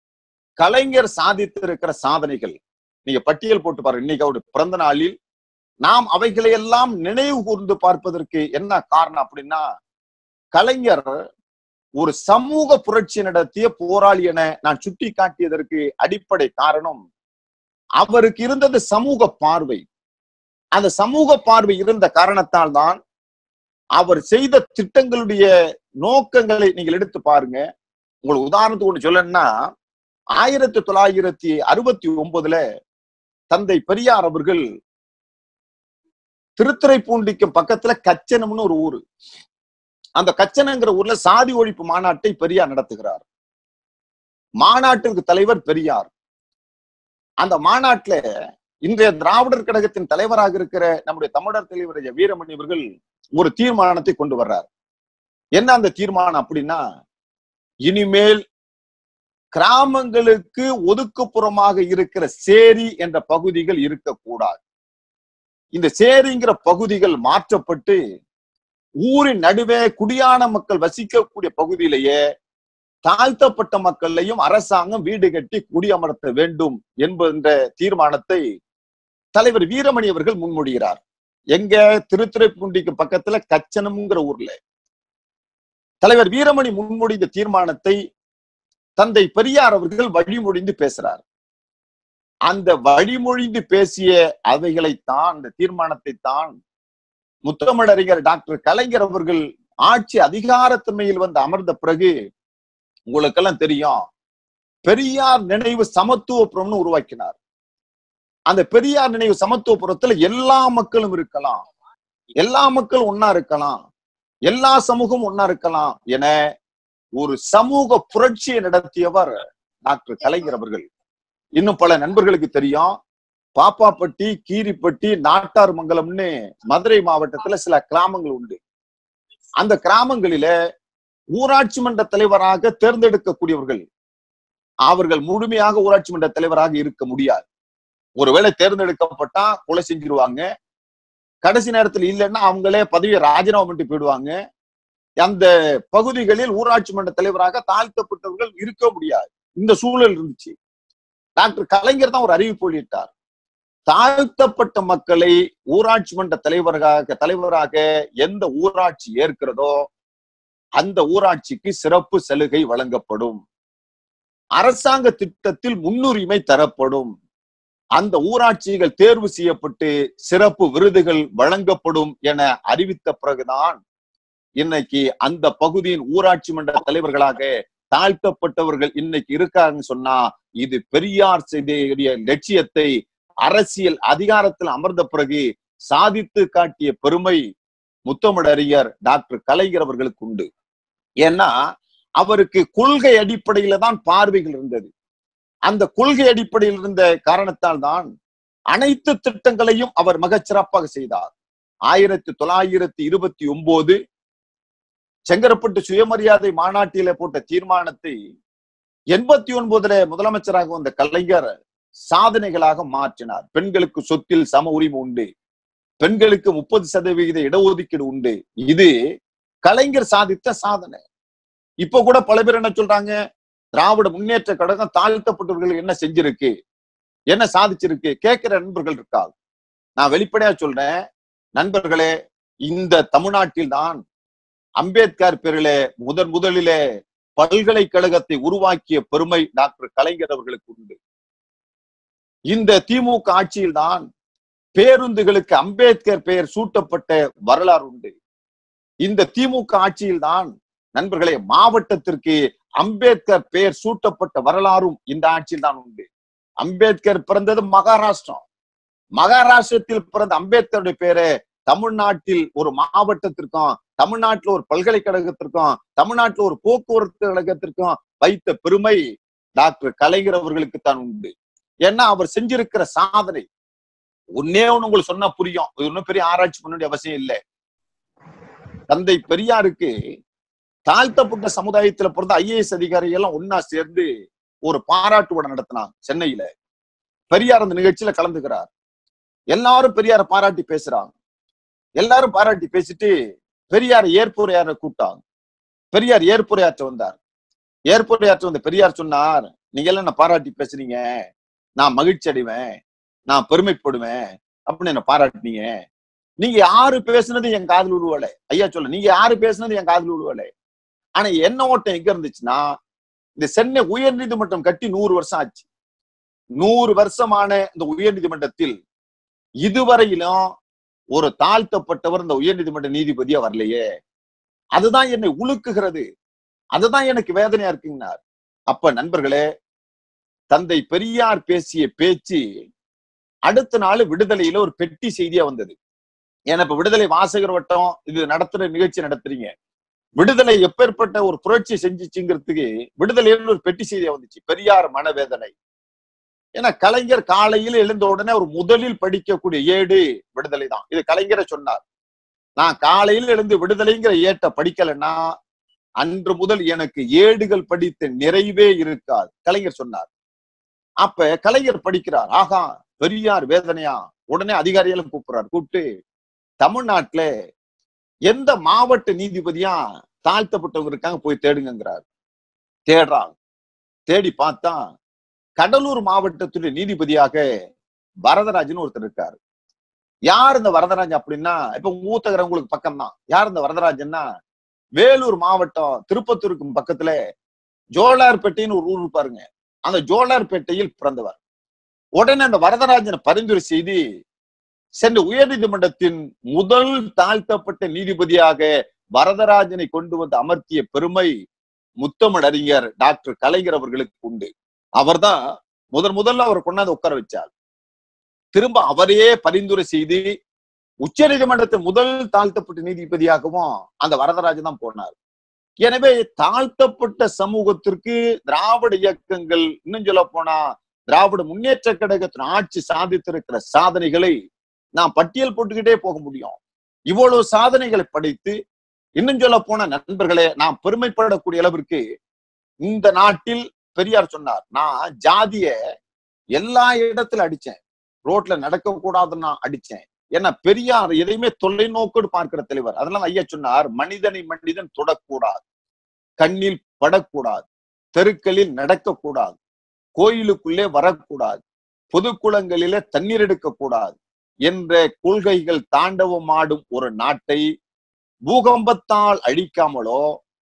கலைஞர் சாதித்திருக்கிற சாதனைகள் நீங்க பட்டியல் போட்டு பாருங்க இன்னைக்கு அவருடைய பிறந்த நாளில் நாம் அவைகளை எல்லாம் நினைவு கூர்ந்து பார்ப்பதற்கு என்ன காரணம் அப்படின்னா கலைஞர் ஒரு சமூக புரட்சி நடத்திய போராளி என நான் சுட்டி காட்டியதற்கு அடிப்படை காரணம் அவருக்கு இருந்தது சமூக பார்வை அந்த சமூக பார்வை இருந்த காரணத்தால் தான் அவர் செய்த திட்டங்களுடைய நோக்கங்களை நீங்கள் எடுத்து பாருங்க உங்களுக்கு உதாரணத்துக்கு ஒண்ணு சொல்லணும்னா ஆயிரத்தி தொள்ளாயிரத்தி அறுபத்தி ஒன்பதுல தந்தை பெரியார் அவர்கள் திருத்துறைப்பூண்டிக்கும் பக்கத்துல கச்சனம்னு ஒரு ஊரு அந்த கச்சனங்கிற ஊர்ல சாதி ஒழிப்பு மாநாட்டை பெரியார் நடத்துகிறார் மாநாட்டிற்கு தலைவர் பெரியார் அந்த மாநாட்டுல இன்றைய திராவிடர் கழகத்தின் தலைவராக இருக்கிற நம்முடைய தமிழர் தலைவர் ஐயா வீரமணி அவர்கள் ஒரு தீர்மானத்தை கொண்டு வர்றார் என்ன அந்த தீர்மானம் அப்படின்னா இனிமேல் கிராமங்களுக்கு ஒதுக்குப்புறமாக இருக்கிற சேரி என்ற பகுதிகள் இருக்கக்கூடாது இந்த சேரிங்கிற பகுதிகள் மாற்றப்பட்டு ஊரின் நடுவே குடியான மக்கள் வசிக்கக்கூடிய பகுதியிலேயே தாழ்த்தப்பட்ட மக்களையும் அரசாங்கம் வீடு கட்டி குடியமர்த்த வேண்டும் என்கின்ற தீர்மானத்தை தலைவர் வீரமணி அவர்கள் முன்மொழிகிறார் எங்க திருத்துறைப்பூண்டிக்கு பக்கத்துல கச்சனம்ங்கிற ஊர்ல தலைவர் வீரமணி முன்மொழிந்த தீர்மானத்தை தந்தை பெரியார் அவர்கள் வழிமொழிந்து பேசுறார் அந்த வழிமொழிந்து பேசிய அவைகளைத்தான் அந்த தீர்மானத்தை தான் முத்தமிழறிஞர் டாக்டர் கலைஞர் அவர்கள் ஆட்சி அதிகாரத்தன்மையில் வந்து அமர்ந்த பிறகு உங்களுக்கெல்லாம் தெரியும் பெரியார் நினைவு சமத்துவபுரம்னு உருவாக்கினார் அந்த பெரியார் நினைவு சமத்துவபுரத்துல எல்லா மக்களும் இருக்கலாம் எல்லா மக்களும் ஒன்னா இருக்கலாம் எல்லா சமூகமும் ஒன்னா இருக்கலாம் என ஒரு சமூக புரட்சியை நடத்தியவர் டாக்டர் கலைஞர் அவர்கள் இன்னும் பல நண்பர்களுக்கு தெரியும் பாப்பாப்பட்டி கீரிப்பட்டி நாட்டார் மங்கலம்னு மதுரை மாவட்டத்துல சில கிராமங்கள் உண்டு அந்த கிராமங்களில ஊராட்சி மன்ற தலைவராக தேர்ந்தெடுக்கக்கூடியவர்கள் அவர்கள் முழுமையாக ஊராட்சி மன்ற தலைவராக இருக்க முடியாது ஒருவேளை தேர்ந்தெடுக்கப்பட்டா கொலை செஞ்சிருவாங்க கடைசி நேரத்துல இல்லைன்னா அவங்களே பதவியை ராஜினாமா பண்ணிட்டு போயிடுவாங்க அந்த பகுதிகளில் ஊராட்சி மன்ற தலைவராக தாழ்த்தப்பட்டவர்கள் இருக்க முடியாது இந்த சூழல் இருந்துச்சு டாக்டர் கலைஞர் தான் ஒரு அறிவிப்பு வெளியிட்டார் தாழ்த்தப்பட்ட மக்களை ஊராட்சி மன்ற தலைவராக தலைவராக எந்த ஊராட்சி ஏற்கிறதோ அந்த ஊராட்சிக்கு சிறப்பு சலுகை வழங்கப்படும் அரசாங்க திட்டத்தில் முன்னுரிமை தரப்படும் அந்த ஊராட்சிகள் தேர்வு செய்யப்பட்டு சிறப்பு விருதுகள் வழங்கப்படும் என அறிவித்த பிறகுதான் இன்னைக்கு அந்த பகுதியின் ஊராட்சி மன்ற தலைவர்களாக தாழ்த்தப்பட்டவர்கள் இன்னைக்கு இருக்காங்கன்னு சொன்னா இது பெரியார் செய்திய லட்சியத்தை அரசியல் அதிகாரத்தில் அமர்ந்த பிறகு சாதித்து காட்டிய பெருமை முத்தமிழறிஞர் டாக்டர் கலைஞர் அவர்களுக்கு உண்டு ஏன்னா அவருக்கு கொள்கை அடிப்படையில தான் பார்வைகள் இருந்தது அந்த கொள்கை அடிப்படையில் இருந்த காரணத்தால் தான் அனைத்து திட்டங்களையும் அவர் மிகச்சிறப்பாக செய்தார் ஆயிரத்தி தொள்ளாயிரத்தி இருபத்தி ஒன்பது செங்கரப்பட்டு சுயமரியாதை மாநாட்டில போட்ட தீர்மானத்தை எண்பத்தி ஒன்பதுல முதலமைச்சராக வந்த கலைஞர் சாதனைகளாக மாற்றினார் பெண்களுக்கு சொத்தில் சம உரிமை உண்டு பெண்களுக்கு முப்பது சதவிகித இடஒதுக்கீடு உண்டு இது கலைஞர் சாதித்த சாதனை இப்ப கூட பல பேர் என்ன சொல்றாங்க திராவிட முன்னேற்ற கழகம் தாழ்த்தப்பட்டவர்கள் என்ன செஞ்சிருக்கு என்ன சாதிச்சிருக்கு கேட்கிற நண்பர்கள் இருக்காது நான் வெளிப்படையா சொல்றேன் நண்பர்களே இந்த தமிழ்நாட்டில் தான் அம்பேத்கர் பேரிலே முதன் முதலிலே பல்கலைக்கழகத்தை உருவாக்கிய பெருமை டாக்டர் கலைஞர் அவர்களுக்கு உண்டு இந்த திமுக ஆட்சியில் தான் பேருந்துகளுக்கு அம்பேத்கர் பெயர் சூட்டப்பட்ட வரலாறு உண்டு இந்த திமுக ஆட்சியில் தான் நண்பர்களே மாவட்டத்திற்கு அம்பேத்கர் பெயர் சூட்டப்பட்ட வரலாறும் இந்த ஆட்சியில் தான் உண்டு அம்பேத்கர் பிறந்தது மகாராஷ்டிரம் மகாராஷ்டிரத்தில் பிறந்த அம்பேத்கருடைய பேரை தமிழ்நாட்டில் ஒரு மாவட்டத்திற்கும் தமிழ்நாட்டில் ஒரு பல்கலைக்கழகத்திற்கும் தமிழ்நாட்டில் ஒரு போக்குவரத்து கழகத்திற்கும் வைத்த பெருமை டாக்டர் கலைஞர் அவர்களுக்கு தான் உண்டு ஏன்னா அவர் செஞ்சிருக்கிற சாதனை ஒன்னே ஒண்ணு உங்களுக்கு சொன்னா புரியும் இது ஒன்றும் பெரிய ஆராய்ச்சி பண்ண வேண்டிய அவசியம் இல்லை தந்தை பெரியாருக்கு தாழ்த்தப்பட்ட சமுதாயத்துல பிறந்த ஐஏஎஸ் அதிகாரிகள் எல்லாம் ஒன்னா சேர்ந்து ஒரு பாராட்டு விழா நடத்தினாங்க சென்னையில பெரியார் அந்த நிகழ்ச்சியில கலந்துக்கிறார் எல்லாரும் பெரியார பாராட்டி பேசுறாங்க எல்லாரும் பாராட்டி பேசிட்டு பெரியார் ஏற்புரையார கூப்பிட்டாங்க பெரியார் ஏற்புரையாற்ற வந்தார் ஏற்புரையாற்ற வந்த பெரியார் சொன்னார் நீங்க எல்லாம் என்ன பாராட்டி பேசுறீங்க நான் மகிழ்ச்சி அடைவேன் நான் பெருமைப்படுவேன் அப்படின்னு என்ன பாராட்டினீங்க நீங்க யாரு பேசுனது என் காதல் உழுவலை ஐயா சொல்ல நீங்க யாரு பேசுனது என் காதல் உழுவலை ஆனா என்ன ஓட்டம் எங்க இருந்துச்சுன்னா இந்த சென்னை உயர் நீதிமன்றம் கட்டி நூறு வருஷம் ஆச்சு நூறு வருஷமான இந்த உயர் நீதிமன்றத்தில் இதுவரையிலும் ஒரு தாழ்த்தப்பட்டவர் இந்த உயர் நீதிமன்ற நீதிபதியா வரலையே அதுதான் என்னை உழுக்குகிறது அதுதான் எனக்கு வேதனையா இருக்குங்கனார் அப்ப நண்பர்களே தந்தை பெரியார் பேசிய பேச்சு அடுத்த நாள் விடுதலையில ஒரு பெட்டி செய்தியா வந்தது ஏன்னா இப்ப விடுதலை வாசகர் வட்டம் இது நடத்துற நிகழ்ச்சி நடத்துறீங்க விடுதலை எப்பேற்பட்ட ஒரு புரட்சி செஞ்சுச்சுங்கிறதுக்கு விடுதலையில ஒரு பெட்டி செய்தியா வந்துச்சு பெரியார் மனவேதனை ஏன்னா கலைஞர் காலையில் எழுந்த உடனே ஒரு முதலில் படிக்கக்கூடிய ஏடு விடுதலை தான் இது கலைஞரை சொன்னார் நான் காலையில் எழுந்து விடுதலைங்கிற ஏட்ட படிக்கலைன்னா அன்று முதல் எனக்கு ஏடுகள் படித்த நிறைவே இருக்காது கலைஞர் சொன்னார் அப்ப கலைஞர் படிக்கிறார் ஆகா பெரியார் வேதனையா உடனே அதிகாரிகளை கூப்பிடுறாரு கூப்பிட்டு தமிழ்நாட்டுல எந்த மாவட்ட நீதிபதியா தாழ்த்தப்பட்டவங்க இருக்காங்க போய் தேடுங்கிறார் தேடுறாங்க தேடி பார்த்தா கடலூர் மாவட்டத்துடைய நீதிபதியாக வரதராஜன் ஒருத்தர் இருக்காரு யார் இந்த வரதராஜன் அப்படின்னா இப்ப ஊத்தகரம் உங்களுக்கு பக்கம் தான் யார் இந்த வரதராஜன்னா வேலூர் மாவட்டம் திருப்பத்தூருக்கு பக்கத்துல ஜோலார்பேட்டைன்னு ஒரு ஊர் பாருங்க அந்த ஜோலார்பேட்டையில் பிறந்தவர் உடனே அந்த வரதராஜனை பரிந்துரை செய்து சென்ற உயர்நீதிமன்றத்தின் முதல் தாழ்த்தப்பட்ட நீதிபதியாக வரதராஜனை கொண்டு வந்து அமர்த்திய பெருமை முத்தமிழ் அறிஞர் டாக்டர் கலைஞர் அவர்களுக்கு உண்டு அவர்தான் முதன் முதல்ல அவர் கொண்டாந்து உட்கார வச்சார் திரும்ப அவரையே பரிந்துரை செய்து உச்ச நீதிமன்றத்தின் முதல் தாழ்த்தப்பட்ட நீதிபதியாகவும் அந்த வரதராஜன் தான் போனார் எனவே தாழ்த்தப்பட்ட சமூகத்திற்கு திராவிட இயக்கங்கள் இன்னும் சொல்ல போனா திராவிட முன்னேற்ற கழகத்தின் ஆட்சி சாதித்திருக்கிற சாதனைகளை நான் பட்டியல் போட்டுக்கிட்டே போக முடியும் இவ்வளவு சாதனைகளை படைத்து இன்னும் சொல்ல போன நண்பர்களே நான் பெருமைப்படக்கூடிய அளவிற்கு இந்த நாட்டில் பெரியார் சொன்னார் நான் ஜாதிய எல்லா இடத்துல அடிச்சேன் ரோட்ல நடக்க கூடாதுன்னு நான் அடிச்சேன் ஏன்னா பெரியார் எதையுமே தொலைநோக்கோடு பார்க்கிற தலைவர் அதனால ஐயா சொன்னார் மனிதனை மனிதன் தொடக்கூடாது கண்ணில் படக்கூடாது தெருக்களில் நடக்கக்கூடாது கோயிலுக்குள்ளே வரக்கூடாது பொது குளங்களிலே தண்ணீர் எடுக்கக்கூடாது என்ற கொள்கைகள் தாண்டவமாடும் ஒரு நாட்டை பூகம்பத்தால் அழிக்காமலோ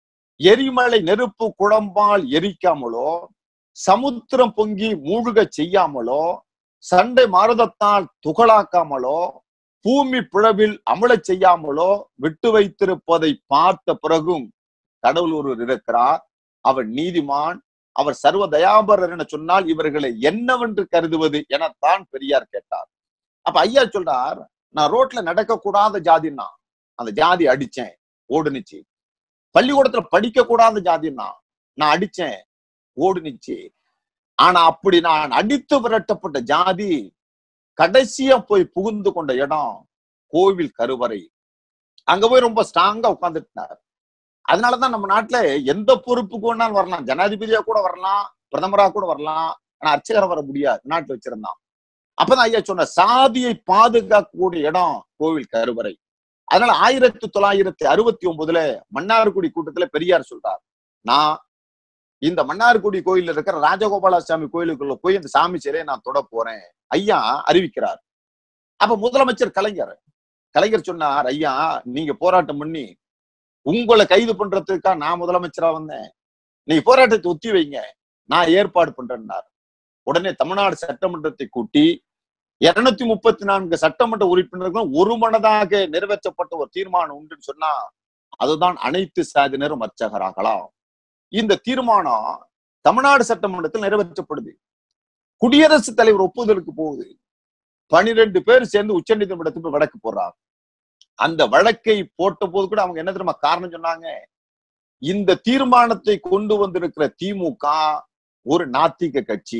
எரிமலை நெருப்பு குழம்பால் எரிக்காமலோ சமுத்திரம் பொங்கி மூழ்க செய்யாமலோ சண்டை மாறுதத்தால் துகளாக்காமலோ பூமி பிளவில் அமலச் செய்யாமலோ விட்டு வைத்திருப்பதை பார்த்த பிறகும் கடவுள் ஒருவர் இருக்கிறார் அவர் நீதிமான் அவர் சர்வ தயாபரர் என சொன்னால் இவர்களை என்னவென்று கருதுவது எனத்தான் பெரியார் கேட்டார் அப்ப ஐயா சொல்றார் நான் ரோட்ல நடக்கக்கூடாத ஜாதின்னா அந்த ஜாதி அடிச்சேன் ஓடுனுச்சு பள்ளிக்கூடத்துல படிக்க கூடாத ஜாதின்னா நான் அடிச்சேன் ஓடுனுச்சு ஆனா அப்படி நான் அடித்து விரட்டப்பட்ட ஜாதி கடைசியா போய் புகுந்து கொண்ட இடம் கோவில் கருவறை அங்க போய் ரொம்ப ஸ்ட்ராங்கா உட்கார்ந்துட்டார் அதனாலதான் நம்ம நாட்டுல எந்த பொறுப்புக்கு வேணாலும் வரலாம் ஜனாதிபதியா கூட வரலாம் பிரதமரா கூட வரலாம் ஆனா அர்ச்சகரை வர முடியாது நாட்டு வச்சிருந்தான் அப்பதான் ஐயா சொன்ன சாதியை பாதுகாக்கக்கூடிய இடம் கோவில் கருவறை அதனால ஆயிரத்தி தொள்ளாயிரத்தி அறுபத்தி ஒன்பதுல மன்னார்குடி கூட்டத்துல பெரியார் சொல்றார் நான் இந்த மன்னார்குடி கோயில்ல இருக்கிற ராஜகோபாலசாமி கோயிலுக்குள்ள போய் இந்த சாமி சிலையை நான் தொட போறேன் ஐயா அறிவிக்கிறார் அப்ப முதலமைச்சர் கலைஞர் கலைஞர் சொன்னார் ஐயா நீங்க போராட்டம் பண்ணி உங்களை கைது பண்றதுக்கா நான் முதலமைச்சரா வந்தேன் நீங்க போராட்டத்தை ஒத்தி வைங்க நான் ஏற்பாடு பண்றேன்னார் உடனே தமிழ்நாடு சட்டமன்றத்தை கூட்டி இருநூத்தி முப்பத்தி நான்கு சட்டமன்ற உறுப்பினர்களும் ஒரு மனதாக நிறைவேற்றப்பட்ட ஒரு தீர்மானம் உண்டுன்னு சொன்னா அதுதான் அனைத்து சாதியினரும் அர்ச்சகராகலாம் இந்த தீர்மானம் தமிழ்நாடு சட்டமன்றத்தில் நிறைவேற்றப்படுது குடியரசுத் தலைவர் ஒப்புதலுக்கு போகுது பனிரெண்டு பேர் சேர்ந்து உச்ச நீதிமன்றத்துக்கு வழக்கு போடுறாங்க அந்த வழக்கை போட்ட போது கூட அவங்க என்ன தெரியுமா காரணம் சொன்னாங்க இந்த தீர்மானத்தை கொண்டு வந்திருக்கிற திமுக ஒரு நாத்திக கட்சி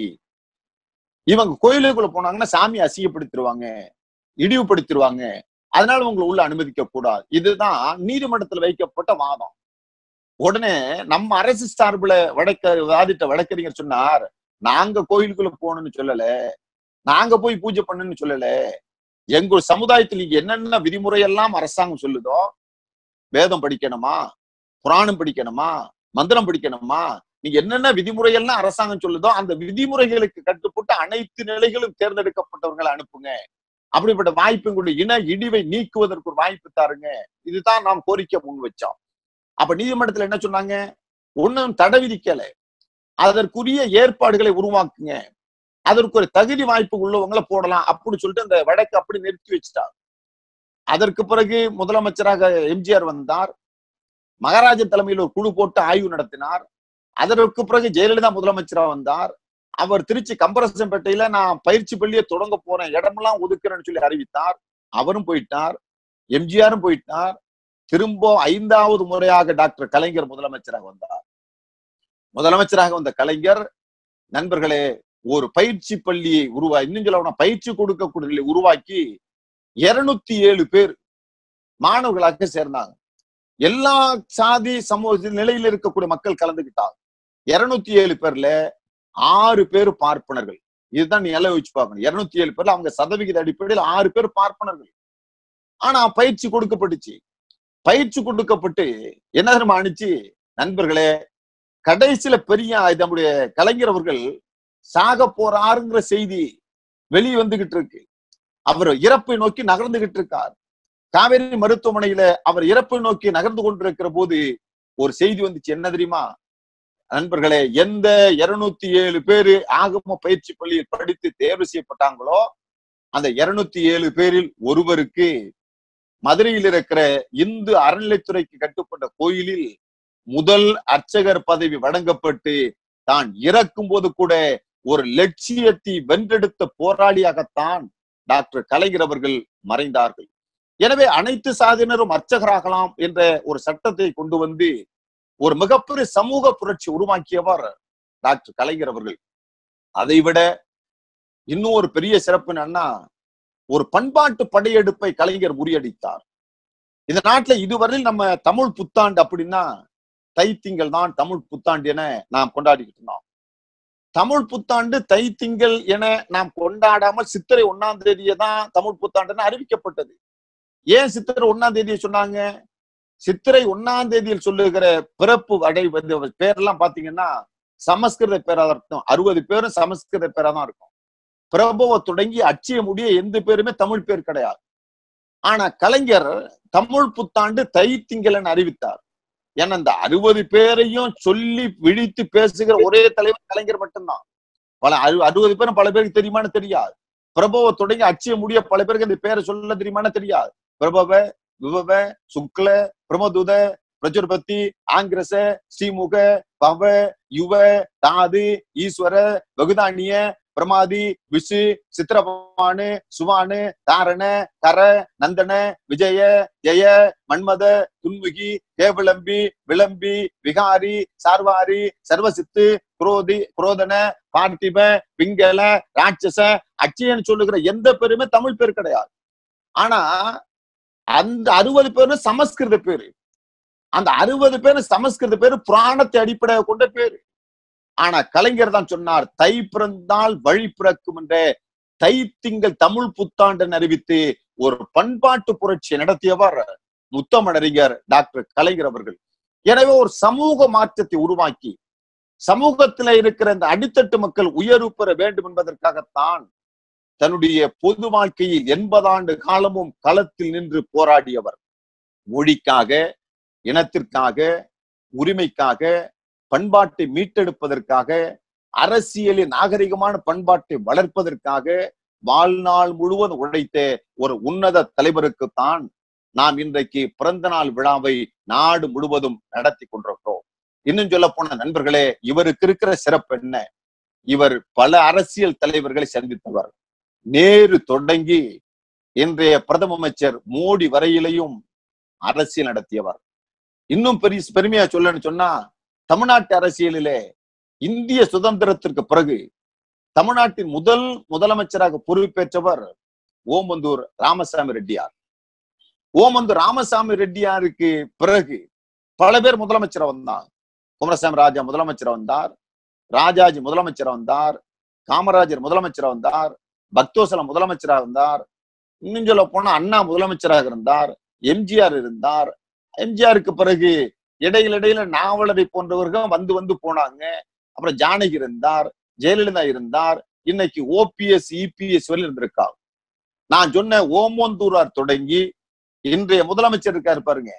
இவங்க கோயிலுக்குள்ள போனாங்கன்னா சாமி அசிங்கப்படுத்திடுவாங்க இழிவுபடுத்திடுவாங்க அதனால உங்களை உள்ள அனுமதிக்க கூடாது இதுதான் நீதிமன்றத்தில் வைக்கப்பட்ட வாதம் உடனே நம்ம அரசு சார்புல வழக்க வாதிட்ட வழக்கறிஞர் சொன்னார் நாங்க கோயிலுக்குள்ள போகணும்னு சொல்லல நாங்க போய் பூஜை பண்ணுன்னு சொல்லல எங்க சமுதாயத்தில் இங்க என்னென்ன விதிமுறை எல்லாம் அரசாங்கம் சொல்லுதோ வேதம் படிக்கணுமா புராணம் படிக்கணுமா மந்திரம் படிக்கணுமா நீங்க என்னென்ன விதிமுறை எல்லாம் அரசாங்கம் சொல்லுதோ அந்த விதிமுறைகளுக்கு கட்டுப்பட்டு அனைத்து நிலைகளும் தேர்ந்தெடுக்கப்பட்டவர்களை அனுப்புங்க அப்படிப்பட்ட வாய்ப்பு எங்களுடைய இன இடிவை நீக்குவதற்கு ஒரு வாய்ப்பு தாருங்க இதுதான் நாம் கோரிக்கை முன் வச்சோம் அப்ப நீதிமன்றத்துல என்ன சொன்னாங்க ஒண்ணும் தடை விதிக்கல அதற்குரிய ஏற்பாடுகளை உருவாக்குங்க அதற்கு ஒரு தகுதி வாய்ப்பு உள்ளவங்களை போடலாம் அப்படின்னு சொல்லிட்டு அந்த வழக்கு அப்படி நிறுத்தி வச்சுட்டார் அதற்கு பிறகு முதலமைச்சராக எம்ஜிஆர் வந்தார் மகாராஜ தலைமையில் ஒரு குழு போட்டு ஆய்வு நடத்தினார் அதற்கு பிறகு ஜெயலலிதா முதலமைச்சராக வந்தார் அவர் திருச்சி கம்பரசம்பேட்டையில நான் பயிற்சி பள்ளியை தொடங்க போறேன் இடமெல்லாம் ஒதுக்குறேன்னு சொல்லி அறிவித்தார் அவரும் போயிட்டார் எம்ஜிஆரும் போயிட்டார் திரும்ப ஐந்தாவது முறையாக டாக்டர் கலைஞர் முதலமைச்சராக வந்தார் முதலமைச்சராக வந்த கலைஞர் நண்பர்களே ஒரு பயிற்சி பள்ளியை உருவா இன்னும் சொல்ல பயிற்சி கொடுக்கக்கூடிய உருவாக்கி இருநூத்தி ஏழு பேர் மாணவர்களாக சேர்ந்தாங்க எல்லா சாதி சமூக நிலையில் இருக்கக்கூடிய மக்கள் கலந்துக்கிட்டாங்க இருநூத்தி ஏழு பேர்ல ஆறு பேர் பார்ப்பனர்கள் இதுதான் நீ எல்லாம் வச்சு பார்க்கணும் இருநூத்தி ஏழு பேர்ல அவங்க சதவிகித அடிப்படையில் ஆறு பேர் பார்ப்பனர்கள் ஆனா பயிற்சி கொடுக்கப்பட்டுச்சு பயிற்சி கொடுக்கப்பட்டு என்ன தெரியுமா அனுச்சு நண்பர்களே கடைசியில பெரிய நம்முடைய கலைஞர் அவர்கள் சாக போறாருங்கிற செய்தி வெளியே வந்துகிட்டு இருக்கு அவர் இறப்பை நோக்கி நகர்ந்துகிட்டு இருக்கார் காவேரி மருத்துவமனையில அவர் இறப்பை நோக்கி நகர்ந்து கொண்டிருக்கிற போது ஒரு செய்தி வந்துச்சு என்ன தெரியுமா நண்பர்களே எந்த இருநூத்தி ஏழு பேரு ஆகம பயிற்சி பள்ளியில் படித்து தேர்வு செய்யப்பட்டாங்களோ அந்த இருநூத்தி ஏழு பேரில் ஒருவருக்கு மதுரையில் இருக்கிற இந்து அறநிலைத்துறைக்கு கட்டுப்பட்ட கோயிலில் முதல் அர்ச்சகர் பதவி வழங்கப்பட்டு தான் இறக்கும் போது கூட ஒரு லட்சியத்தை வென்றெடுத்த போராளியாகத்தான் டாக்டர் கலைஞர் அவர்கள் மறைந்தார்கள் எனவே அனைத்து சாதியினரும் அர்ச்சகராகலாம் என்ற ஒரு சட்டத்தை கொண்டு வந்து ஒரு மிகப்பெரிய சமூக புரட்சி உருவாக்கியவர் டாக்டர் கலைஞர் அவர்கள் அதை விட இன்னும் ஒரு பெரிய சிறப்பு என்னன்னா ஒரு பண்பாட்டு படையெடுப்பை கலைஞர் முறியடித்தார் இந்த நாட்டுல இதுவரையில் நம்ம தமிழ் புத்தாண்டு அப்படின்னா தைத்திங்கள் தான் தமிழ் புத்தாண்டு என நாம் கொண்டாடிக்கிட்டு இருந்தோம் தமிழ் புத்தாண்டு தை திங்கள் என நாம் கொண்டாடாமல் சித்திரை ஒன்னாம் தேதியை தான் தமிழ் புத்தாண்டுன்னு அறிவிக்கப்பட்டது ஏன் சித்திரை ஒன்னாம் தேதியை சொன்னாங்க சித்திரை ஒன்னாம் தேதியில் சொல்லுகிற பிறப்பு அடை வந்து பேரெல்லாம் பாத்தீங்கன்னா சமஸ்கிருத பேரா தான் இருக்கும் அறுபது பேரும் சமஸ்கிருத பேரா தான் இருக்கும் பிரபவ தொடங்கி அச்சிய முடிய எந்த பேருமே தமிழ் பேர் கிடையாது ஆனா கலைஞர் தமிழ் புத்தாண்டு தை திங்களன் அறிவித்தார் ஏன்னா இந்த அறுபது பேரையும் சொல்லி விழித்து பேசுகிற ஒரே தலைவர் கலைஞர் மட்டும்தான் பல அறு அறுபது பேரும் பல பேருக்கு தெரியுமான்னு தெரியாது பிரபவ தொடங்கி அச்சிய முடிய பல பேருக்கு இந்த பேரை சொல்ல தெரியுமான்னு தெரியாது பிரபவ விபவ சுக்ல பிரமதுத பிரச்சுரபத்தி ஆங்கிரச ஸ்ரீமுக பவ யுவ தாது ஈஸ்வர வகுதானிய பிரமாதி விஷு சித்திரபானு சுவானு தாரண கர நந்தன விஜய ஜெய மன்மத துன்முகி கேவலம்பி விளம்பி விகாரி சார்வாரி சர்வசித்து குரோதி குரோதன பார்த்திப பிங்கள ராட்சச அச்சயன் சொல்லுகிற எந்த பேருமே தமிழ் பேர் கிடையாது ஆனா அந்த அறுபது பேரும் சமஸ்கிருத பேரு அந்த அறுபது பேரும் சமஸ்கிருத பேரு புராணத்தை அடிப்படையாக கொண்ட பேரு ஆனா கலைஞர் தான் சொன்னார் தை பிறந்தால் வழி பிறக்கும் என்ற தை திங்கள் தமிழ் புத்தாண்டு அறிவித்து ஒரு பண்பாட்டு புரட்சி நடத்தியவர் முத்தமிழறிஞர் டாக்டர் கலைஞர் அவர்கள் எனவே ஒரு சமூக மாற்றத்தை உருவாக்கி சமூகத்துல இருக்கிற இந்த அடித்தட்டு மக்கள் உயர்வு பெற வேண்டும் என்பதற்காகத்தான் தன்னுடைய பொது வாழ்க்கையில் எண்பது ஆண்டு காலமும் களத்தில் நின்று போராடியவர் மொழிக்காக இனத்திற்காக உரிமைக்காக பண்பாட்டை மீட்டெடுப்பதற்காக அரசியலின் நாகரிகமான பண்பாட்டை வளர்ப்பதற்காக வாழ்நாள் முழுவதும் உழைத்த ஒரு உன்னத தலைவருக்குத்தான் நாம் இன்றைக்கு பிறந்த நாள் விழாவை நாடு முழுவதும் நடத்தி கொண்டிருக்கிறோம் இன்னும் சொல்ல போன நண்பர்களே இவருக்கு இருக்கிற சிறப்பு என்ன இவர் பல அரசியல் தலைவர்களை சந்தித்தவர் நேரு தொடங்கி இன்றைய பிரதம அமைச்சர் மோடி வரையிலையும் அரசியல் நடத்தியவர் இன்னும் பெரிய பெருமையா சொல்லணும்னு சொன்னா தமிழ்நாட்டு அரசியலிலே இந்திய சுதந்திரத்திற்கு பிறகு தமிழ்நாட்டின் முதல் முதலமைச்சராக பொறுப்பேற்றவர் ஓமந்தூர் ராமசாமி ரெட்டியார் ஓமந்தூர் ராமசாமி ரெட்டியாருக்கு பிறகு பல பேர் முதலமைச்சர் வந்தாங்க குமரசாமி ராஜா முதலமைச்சர் வந்தார் ராஜாஜி முதலமைச்சர் வந்தார் காமராஜர் முதலமைச்சர் வந்தார் பக்தோசலம் முதலமைச்சராக இருந்தார் இன்னும் சொல்ல போனா அண்ணா முதலமைச்சராக இருந்தார் எம்ஜிஆர் இருந்தார் எம்ஜிஆருக்கு பிறகு இடையில இடையில நாவலரை போன்றவர்கள் வந்து வந்து போனாங்க அப்புறம் ஜானகி இருந்தார் ஜெயலலிதா இருந்தார் இன்னைக்கு ஓபிஎஸ் இபிஎஸ் வரை இருந்திருக்கா நான் சொன்ன ஓமோந்தூரார் தொடங்கி இன்றைய முதலமைச்சர் இருக்காரு பாருங்க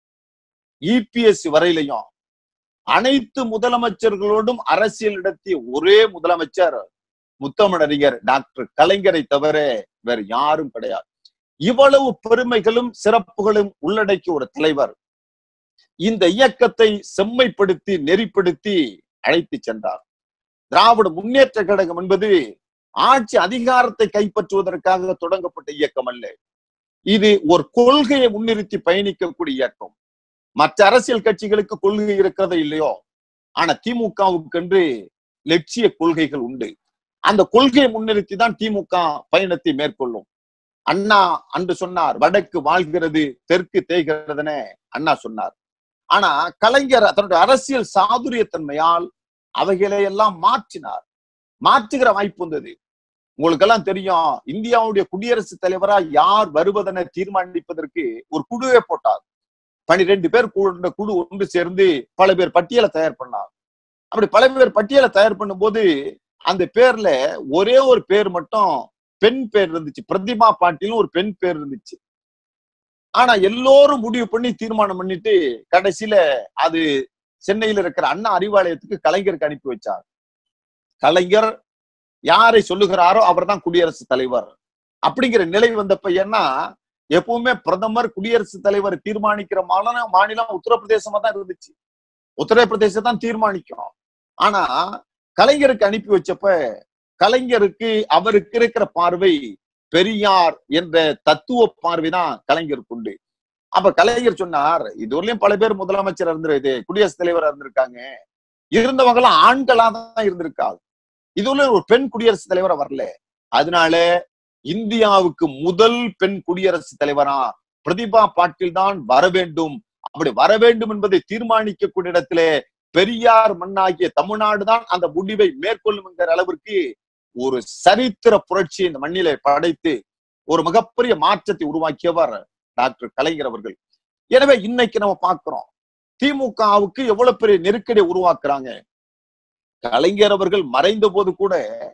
இபிஎஸ் வரையிலையும் அனைத்து முதலமைச்சர்களோடும் அரசியல் நடத்திய ஒரே முதலமைச்சர் முத்தமிழறிஞர் டாக்டர் கலைஞரை தவிர வேற யாரும் கிடையாது இவ்வளவு பெருமைகளும் சிறப்புகளும் உள்ளடக்கிய ஒரு தலைவர் இந்த இயக்கத்தை செம்மைப்படுத்தி நெறிப்படுத்தி அழைத்து சென்றார் திராவிட முன்னேற்ற கழகம் என்பது ஆட்சி அதிகாரத்தை கைப்பற்றுவதற்காக தொடங்கப்பட்ட இயக்கம் அல்ல இது ஒரு கொள்கையை முன்னிறுத்தி பயணிக்கக்கூடிய இயக்கம் மற்ற அரசியல் கட்சிகளுக்கு கொள்கை இருக்கிறதோ இல்லையோ ஆனா திமுகவுக்கென்று லட்சிய கொள்கைகள் உண்டு அந்த கொள்கையை முன்னிறுத்தி தான் திமுக பயணத்தை மேற்கொள்ளும் அண்ணா அன்று சொன்னார் வடக்கு வாழ்கிறது தெற்கு தேய்கிறதுன அண்ணா சொன்னார் ஆனா கலைஞர் தன்னுடைய அரசியல் சாதுரியத்தன்மையால் அவைகளை எல்லாம் மாற்றினார் மாற்றுகிற வாய்ப்பு வந்தது உங்களுக்கெல்லாம் தெரியும் இந்தியாவுடைய குடியரசுத் தலைவரா யார் வருவதென தீர்மானிப்பதற்கு ஒரு குழுவே போட்டார் பனிரெண்டு பேர் கொண்ட குழு ஒன்று சேர்ந்து பல பேர் பட்டியலை தயார் பண்ணார் அப்படி பல பேர் பட்டியலை தயார் பண்ணும்போது அந்த பேர்ல ஒரே ஒரு பேர் மட்டும் பெண் பேர் இருந்துச்சு பிரதிமா பாட்டிலும் ஒரு பெண் பேர் இருந்துச்சு ஆனா எல்லோரும் முடிவு பண்ணி தீர்மானம் பண்ணிட்டு கடைசியில அது சென்னையில இருக்கிற அண்ணா அறிவாலயத்துக்கு கலைஞருக்கு அனுப்பி வச்சார் கலைஞர் யாரை சொல்லுகிறாரோ அவர் தான் குடியரசுத் தலைவர் அப்படிங்கிற நிலை வந்தப்ப ஏன்னா எப்பவுமே பிரதமர் குடியரசுத் தலைவர் தீர்மானிக்கிற மாநிலம் மாநிலம் உத்தரப்பிரதேசமா தான் இருந்துச்சு உத்தரப்பிரதேசம் தான் தீர்மானிக்கும் ஆனா கலைஞருக்கு அனுப்பி வச்சப்ப கலைஞருக்கு அவருக்கு இருக்கிற பார்வை பெரியார் என்ற தத்துவ பார்வைதான் கலைஞருக்கு உண்டு அப்ப கலைஞர் சொன்னார் இதுவரையிலும் பல பேர் முதலமைச்சர் இருந்திருக்கு குடியரசுத் தலைவர் இருந்திருக்காங்க இருந்தவங்க எல்லாம் ஆண்களா தான் இருந்திருக்காங்க இதுவரை ஒரு பெண் குடியரசுத் தலைவரா வரல அதனால இந்தியாவுக்கு முதல் பெண் குடியரசுத் தலைவரா பிரதிபா பாட்டில் தான் வர வேண்டும் அப்படி வர வேண்டும் என்பதை தீர்மானிக்கக்கூடிய இடத்திலே பெரியார் மண்ணாகிய தமிழ்நாடு தான் அந்த முடிவை மேற்கொள்ளும் என்கிற அளவிற்கு ஒரு சரித்திர புரட்சி இந்த மண்ணிலே படைத்து ஒரு மிகப்பெரிய மாற்றத்தை உருவாக்கியவர் டாக்டர் கலைஞர் அவர்கள் எனவே இன்னைக்கு நம்ம பார்க்கிறோம் திமுகவுக்கு எவ்வளவு பெரிய நெருக்கடியை உருவாக்குறாங்க கலைஞர் அவர்கள் மறைந்த போது கூட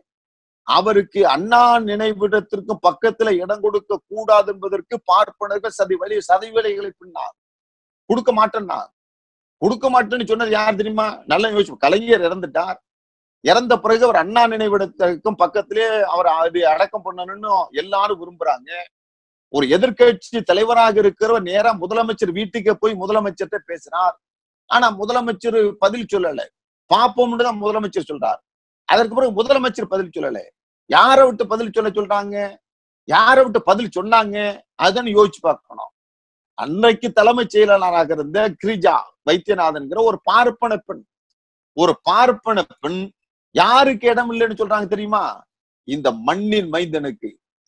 அவருக்கு அண்ணா நினைவிடத்திற்கும் பக்கத்துல இடம் கொடுக்க கூடாது என்பதற்கு பார்ப்பனர்கள் சதி வழி சதி வேலைகளை பின்னார் கொடுக்க மாட்டேன்னா கொடுக்க மாட்டேன்னு சொன்னது யார் தெரியுமா நல்லா யோசிச்சு கலைஞர் இறந்துட்டார் இறந்த பிறகு அவர் அண்ணா நினைவிடத்திற்கும் பக்கத்திலே அவர் அது அடக்கம் பண்ணணும்னு எல்லாரும் விரும்புறாங்க ஒரு எதிர்க்கட்சி தலைவராக இருக்கிறவர் நேரா முதலமைச்சர் வீட்டுக்கு போய் முதலமைச்சர்கிட்ட பேசினார் ஆனா முதலமைச்சர் பதில் சொல்லல பாப்போம்னு தான் முதலமைச்சர் சொல்றார் அதற்கு பிறகு முதலமைச்சர் பதில் சொல்லல யாரை விட்டு பதில் சொல்ல சொல்றாங்க யாரை விட்டு பதில் சொன்னாங்க அதுன்னு யோசிச்சு பார்க்கணும் அன்றைக்கு தலைமைச் செயலாளராக இருந்த கிரிஜா வைத்தியநாதன்கிற ஒரு பார்ப்பன பெண் ஒரு பார்ப்பன பெண் யாருக்கு இடம் இல்லைன்னு சொல்றாங்க தெரியுமா இந்த மண்ணின் மைந்தனுக்கு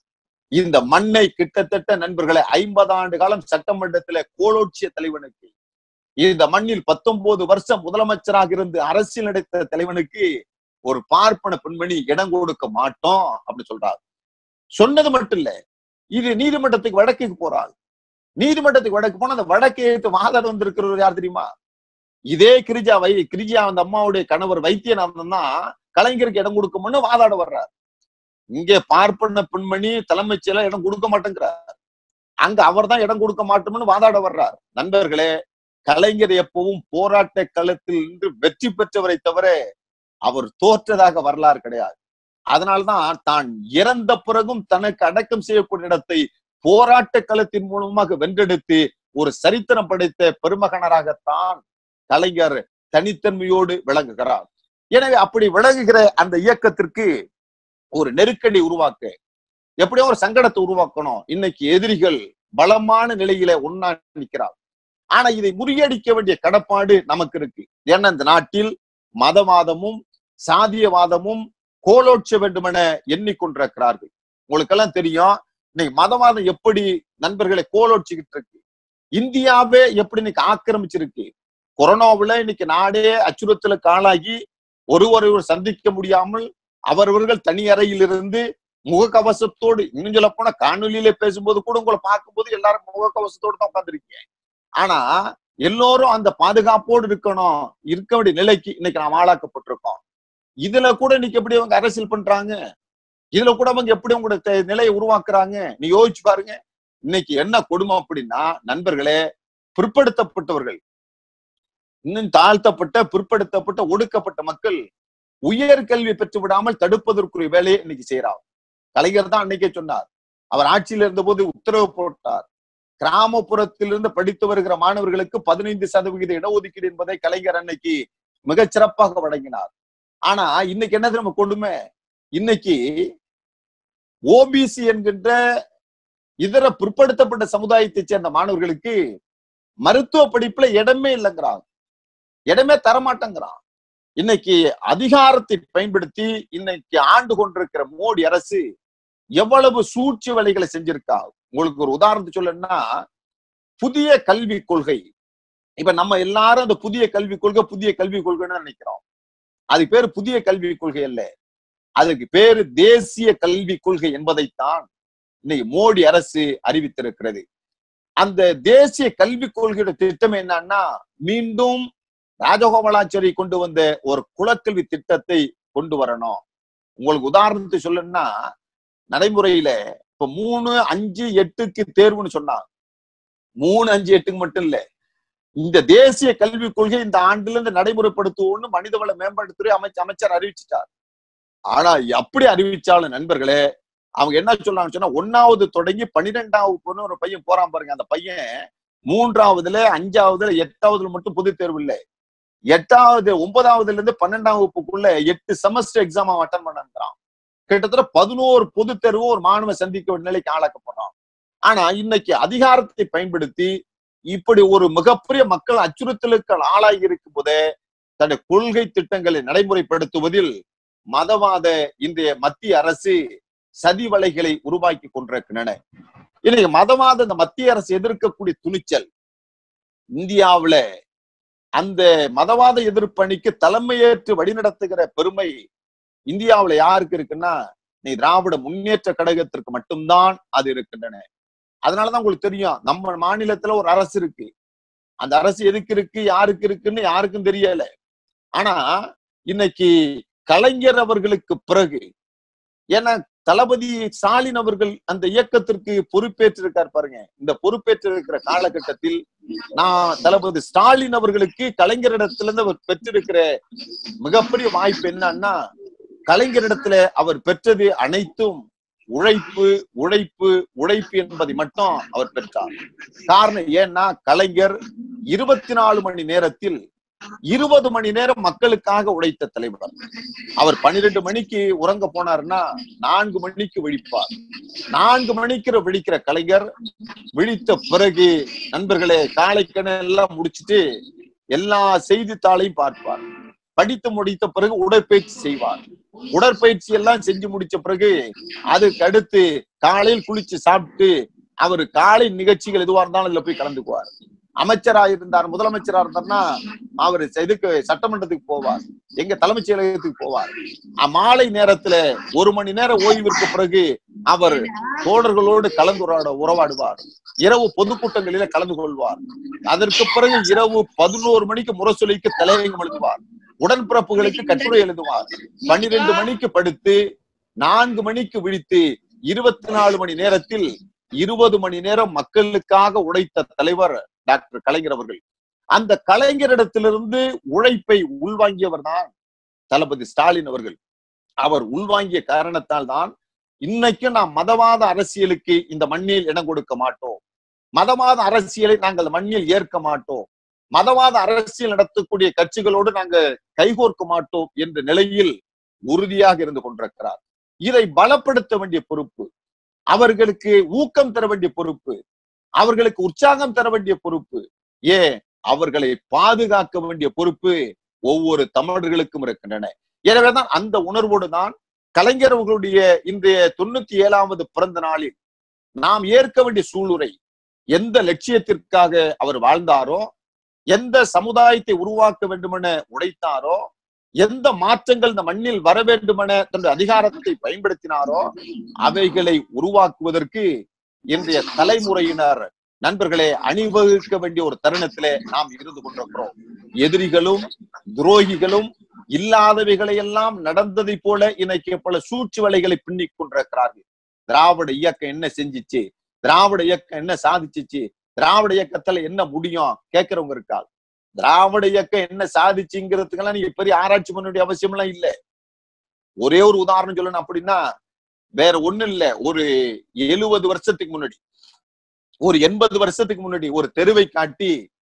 இந்த மண்ணை கிட்டத்தட்ட நண்பர்களை ஐம்பது ஆண்டு காலம் சட்டமன்றத்துல கோலோட்சிய தலைவனுக்கு இந்த மண்ணில் பத்தொன்பது வருஷம் முதலமைச்சராக இருந்து அரசியல் நடத்த தலைவனுக்கு ஒரு பார்ப்பன பெண்மணி இடம் கொடுக்க மாட்டோம் அப்படி சொல்றாரு சொன்னது மட்டும் இல்ல இது நீதிமன்றத்துக்கு வடக்குக்கு போறாள் நீதிமன்றத்துக்கு வடக்கு போனா அந்த வடக்கே வாதாட வந்திருக்கிறவர் யார் தெரியுமா இதே கிரிஜா வை கிரிஜா அந்த அம்மாவுடைய கணவர் வைத்தியநாதன் தான் கலைஞருக்கு இடம் கொடுக்கும்னு வாதாட வர்றார் இங்கே பார்ப்பன பெண்மணி தலைமைச் செயலர் இடம் கொடுக்க மாட்டேங்கிறார் அங்க அவர் தான் இடம் கொடுக்க மாட்டோம்னு வாதாட வர்றார் நண்பர்களே கலைஞர் எப்பவும் போராட்ட களத்தில் நின்று வெற்றி பெற்றவரை தவிர அவர் தோற்றதாக வரலாறு கிடையாது அதனால்தான் தான் இறந்த பிறகும் தனக்கு அடக்கம் செய்யக்கூடிய இடத்தை போராட்ட களத்தின் மூலமாக வென்றெடுத்து ஒரு சரித்திரம் படைத்த பெருமகனராகத்தான் கலைஞர் தனித்தன்மையோடு விளங்குகிறார் எனவே அப்படி விளங்குகிற அந்த இயக்கத்திற்கு ஒரு நெருக்கடி உருவாக்க எப்படியோ ஒரு சங்கடத்தை உருவாக்கணும் இன்னைக்கு எதிரிகள் பலமான நிலையில ஒன்னா நிற்கிறார் ஆனா இதை முறியடிக்க வேண்டிய கடப்பாடு நமக்கு இருக்கு ஏன்னா இந்த நாட்டில் மதவாதமும் சாதியவாதமும் கோலோட்ச வேண்டுமென எண்ணிக்கொண்டிருக்கிறார்கள் உங்களுக்கெல்லாம் தெரியும் இன்னைக்கு மதவாதம் எப்படி நண்பர்களை கோலோட்சிக்கிட்டு இருக்கு இந்தியாவே எப்படி இன்னைக்கு ஆக்கிரமிச்சிருக்கு கொரோனாவுல இன்னைக்கு நாடே அச்சுறுத்தலுக்கு ஆளாகி ஒருவரை சந்திக்க முடியாமல் அவரவர்கள் தனி அறையில் இருந்து முகக்கவசத்தோடு இன்னும் சொல்ல போனா காணொலியில பேசும்போது கூட உங்களை பார்க்கும்போது எல்லாரும் முகக்கவசத்தோடு தான் உட்காந்துருக்கீங்க ஆனா எல்லோரும் அந்த பாதுகாப்போடு இருக்கணும் இருக்க வேண்டிய நிலைக்கு இன்னைக்கு நாம் ஆளாக்கப்பட்டிருக்கோம் இதுல கூட இன்னைக்கு எப்படி அவங்க அரசியல் பண்றாங்க இதுல கூட அவங்க எப்படி உங்களோட நிலையை உருவாக்குறாங்க நீ யோசிச்சு பாருங்க இன்னைக்கு என்ன கொடுமை அப்படின்னா நண்பர்களே பிற்படுத்தப்பட்டவர்கள் இன்னும் தாழ்த்தப்பட்ட பிற்படுத்தப்பட்ட ஒடுக்கப்பட்ட மக்கள் உயர் கல்வி பெற்று விடாமல் தடுப்பதற்குரிய வேலையை இன்னைக்கு செய்யறார் கலைஞர் தான் அன்னைக்கே சொன்னார் அவர் ஆட்சியில் இருந்த போது உத்தரவு போட்டார் கிராமப்புறத்திலிருந்து படித்து வருகிற மாணவர்களுக்கு பதினைந்து சதவிகித இடஒதுக்கீடு என்பதை கலைஞர் அன்னைக்கு மிகச் சிறப்பாக வழங்கினார் ஆனா இன்னைக்கு என்ன நம்ம கொண்டுமே இன்னைக்கு ஓபிசி என்கின்ற இதர பிற்படுத்தப்பட்ட சமுதாயத்தைச் சேர்ந்த மாணவர்களுக்கு மருத்துவ படிப்புல இடமே இல்லைங்கிறாங்க இடமே தரமாட்டேங்கிறான் இன்னைக்கு அதிகாரத்தை பயன்படுத்தி இன்னைக்கு ஆண்டு கொண்டிருக்கிற மோடி அரசு எவ்வளவு சூழ்ச்சி வேலைகளை செஞ்சிருக்கா உங்களுக்கு ஒரு உதாரணத்தை சொல்லணும்னா புதிய கல்விக் கொள்கை இப்ப நம்ம எல்லாரும் அந்த புதிய கல்விக் கொள்கை புதிய கல்விக் கொள்கைன்னு நினைக்கிறோம் அது பேரு புதிய கல்விக் கொள்கை அல்ல அதுக்கு பேரு தேசிய கல்விக் கொள்கை என்பதைத்தான் இன்னைக்கு மோடி அரசு அறிவித்திருக்கிறது அந்த தேசிய கல்விக் கொள்கையோட திட்டம் என்னன்னா மீண்டும் ராஜகோபாலாச்சாரி கொண்டு வந்த ஒரு குலக்கல்வி திட்டத்தை கொண்டு வரணும் உங்களுக்கு உதாரணத்தை சொல்லணும்னா நடைமுறையில இப்ப மூணு அஞ்சு எட்டுக்கு தேர்வுன்னு சொன்னாங்க மூணு அஞ்சு எட்டுக்கு மட்டும் இல்ல இந்த தேசிய கல்விக் கொள்கை இந்த ஆண்டுல இருந்து நடைமுறைப்படுத்துவோம்னு மனிதவள மேம்பாட்டுத்துறை அமைச்ச அமைச்சர் அறிவிச்சிட்டார் ஆனா அப்படி அறிவிச்சாலும் நண்பர்களே அவங்க என்ன சொல்றாங்கன்னு சொன்னா ஒன்னாவது தொடங்கி பன்னிரெண்டாவது ஒரு பையன் போறான் பாருங்க அந்த பையன் மூன்றாவதுல அஞ்சாவதுல எட்டாவதுல மட்டும் பொது தேர்வு இல்லை எட்டாவது ஒன்பதாவதுல இருந்து பன்னெண்டாம் வகுப்புக்குள்ள எட்டு செமஸ்டர் எக்ஸாம் அவன் அட்டன் பண்ணான் கிட்டத்தட்ட பதினோரு பொது தேர்வு ஒரு மாணவன் சந்திக்க வேண்டிய நிலைக்கு ஆளாக்கப்படுறான் ஆனா இன்னைக்கு அதிகாரத்தை பயன்படுத்தி இப்படி ஒரு மிகப்பெரிய மக்கள் அச்சுறுத்தலுக்கு ஆளாகி இருக்கும் போதே தன்னுடைய கொள்கை திட்டங்களை நடைமுறைப்படுத்துவதில் மதவாத இன்றைய மத்திய அரசு சதி வலைகளை உருவாக்கி கொண்டிருக்கின்றன இன்னைக்கு மதவாத இந்த மத்திய அரசு எதிர்க்கக்கூடிய துணிச்சல் இந்தியாவுல அந்த மதவாத எதிர்ப்பணிக்கு தலைமையேற்று வழிநடத்துகிற பெருமை இந்தியாவுல யாருக்கு இருக்குன்னா நீ திராவிட முன்னேற்ற கழகத்திற்கு மட்டும்தான் அது இருக்கின்றன அதனாலதான் உங்களுக்கு தெரியும் நம்ம மாநிலத்துல ஒரு அரசு இருக்கு அந்த அரசு எதுக்கு இருக்கு யாருக்கு இருக்குன்னு யாருக்கும் தெரியல ஆனா இன்னைக்கு கலைஞர் அவர்களுக்கு பிறகு ஏன்னா தளபதி ஸ்டாலின் அவர்கள் அந்த இயக்கத்திற்கு பொறுப்பேற்றிருக்கார் பாருங்க இந்த பொறுப்பேற்றிருக்கிற காலகட்டத்தில் நான் தளபதி ஸ்டாலின் அவர்களுக்கு கலைஞரிடத்திலிருந்து அவர் பெற்றிருக்கிற மிகப்பெரிய வாய்ப்பு என்னன்னா கலைஞரிடத்துல அவர் பெற்றது அனைத்தும் உழைப்பு உழைப்பு உழைப்பு என்பதை மட்டும் அவர் பெற்றார் காரணம் ஏன்னா கலைஞர் இருபத்தி நாலு மணி நேரத்தில் இருபது மணி நேரம் மக்களுக்காக உழைத்த தலைவர் அவர் பன்னிரெண்டு மணிக்கு உறங்க போனாருன்னா நான்கு மணிக்கு விழிப்பார் நான்கு மணிக்கு விழிக்கிற கலைஞர் விழித்த பிறகு நண்பர்களே காலைக்கண எல்லாம் முடிச்சிட்டு எல்லா செய்தித்தாளையும் பார்ப்பார் படித்து முடித்த பிறகு உடற்பயிற்சி செய்வார் உடற்பயிற்சி எல்லாம் செஞ்சு முடிச்ச பிறகு அதுக்கு அடுத்து காலையில் குளிச்சு சாப்பிட்டு அவர் காலை நிகழ்ச்சிகள் எதுவா இருந்தாலும் அதுல போய் கலந்துக்குவார் அமைச்சரா இருந்தார் முதலமைச்சரா இருந்தார்னா அவர் இதுக்கு சட்டமன்றத்துக்கு போவார் எங்க தலைமைச் செயலகத்துக்கு போவார் மாலை நேரத்துல ஒரு மணி நேரம் ஓய்விற்கு பிறகு அவர் தோழர்களோடு கலந்துரையாட உறவாடுவார் இரவு பொதுக்கூட்டங்களில கலந்து கொள்வார் அதற்கு பிறகு இரவு பதினோரு மணிக்கு முரசொலிக்கு தலையங்கம் எழுதுவார் உடன்பிறப்புகளுக்கு கட்டுரை எழுதுவார் பன்னிரெண்டு மணிக்கு படுத்து நான்கு மணிக்கு விழித்து இருபத்தி நாலு மணி நேரத்தில் இருபது மணி நேரம் மக்களுக்காக உழைத்த தலைவர் டாக்டர் கலைஞர் அவர்கள் அந்த கலைஞரிடத்திலிருந்து உழைப்பை உள்வாங்கியவர் தான் தளபதி ஸ்டாலின் அவர்கள் அவர் உள்வாங்கிய காரணத்தால் தான் இன்னைக்கும் நாம் மதவாத அரசியலுக்கு இந்த மண்ணில் இடம் கொடுக்க மாட்டோம் மதவாத அரசியலை நாங்கள் மண்ணில் ஏற்க மாட்டோம் மதவாத அரசியல் நடத்தக்கூடிய கட்சிகளோடு நாங்க கைகோர்க்க மாட்டோம் என்ற நிலையில் உறுதியாக இருந்து கொண்டிருக்கிறார் இதை பலப்படுத்த வேண்டிய பொறுப்பு அவர்களுக்கு ஊக்கம் தர வேண்டிய பொறுப்பு அவர்களுக்கு உற்சாகம் தர வேண்டிய பொறுப்பு ஏன் அவர்களை பாதுகாக்க வேண்டிய பொறுப்பு ஒவ்வொரு தமிழர்களுக்கும் இருக்கின்றன எனவேதான் அந்த உணர்வோடு தான் கலைஞர் அவர்களுடைய இன்றைய தொண்ணூத்தி ஏழாவது பிறந்த நாளில் நாம் ஏற்க வேண்டிய சூளுரை எந்த லட்சியத்திற்காக அவர் வாழ்ந்தாரோ எந்த சமுதாயத்தை உருவாக்க வேண்டுமென உழைத்தாரோ எந்த மாற்றங்கள் இந்த மண்ணில் வர வேண்டுமென தன்னுடைய அதிகாரத்தை பயன்படுத்தினாரோ அவைகளை உருவாக்குவதற்கு இன்றைய தலைமுறையினர் நண்பர்களே அணிவகுக்க வேண்டிய ஒரு தருணத்திலே நாம் இருந்து கொண்டிருக்கிறோம் எதிரிகளும் துரோகிகளும் இல்லாதவைகளை எல்லாம் நடந்ததை போல இன்னைக்கு பல சூழ்ச்சி வலைகளை பின்னிக் கொண்டிருக்கிறார்கள் திராவிட இயக்கம் என்ன செஞ்சிச்சு திராவிட இயக்கம் என்ன சாதிச்சிச்சு திராவிட இயக்கத்துல என்ன முடியும் கேட்கிறவங்க இருக்கா திராவிட இயக்கம் என்ன சாதிச்சுங்கிறதுக்கெல்லாம் நீங்க பெரிய ஆராய்ச்சி பண்ண வேண்டிய அவசியம் எல்லாம் இல்ல ஒரே ஒரு உதாரணம் சொல்லணும் அப்படின்னா வேற ஒண்ணு இல்ல ஒரு எழுபது வருஷத்துக்கு முன்னாடி ஒரு எண்பது வருஷத்துக்கு முன்னாடி ஒரு தெருவை காட்டி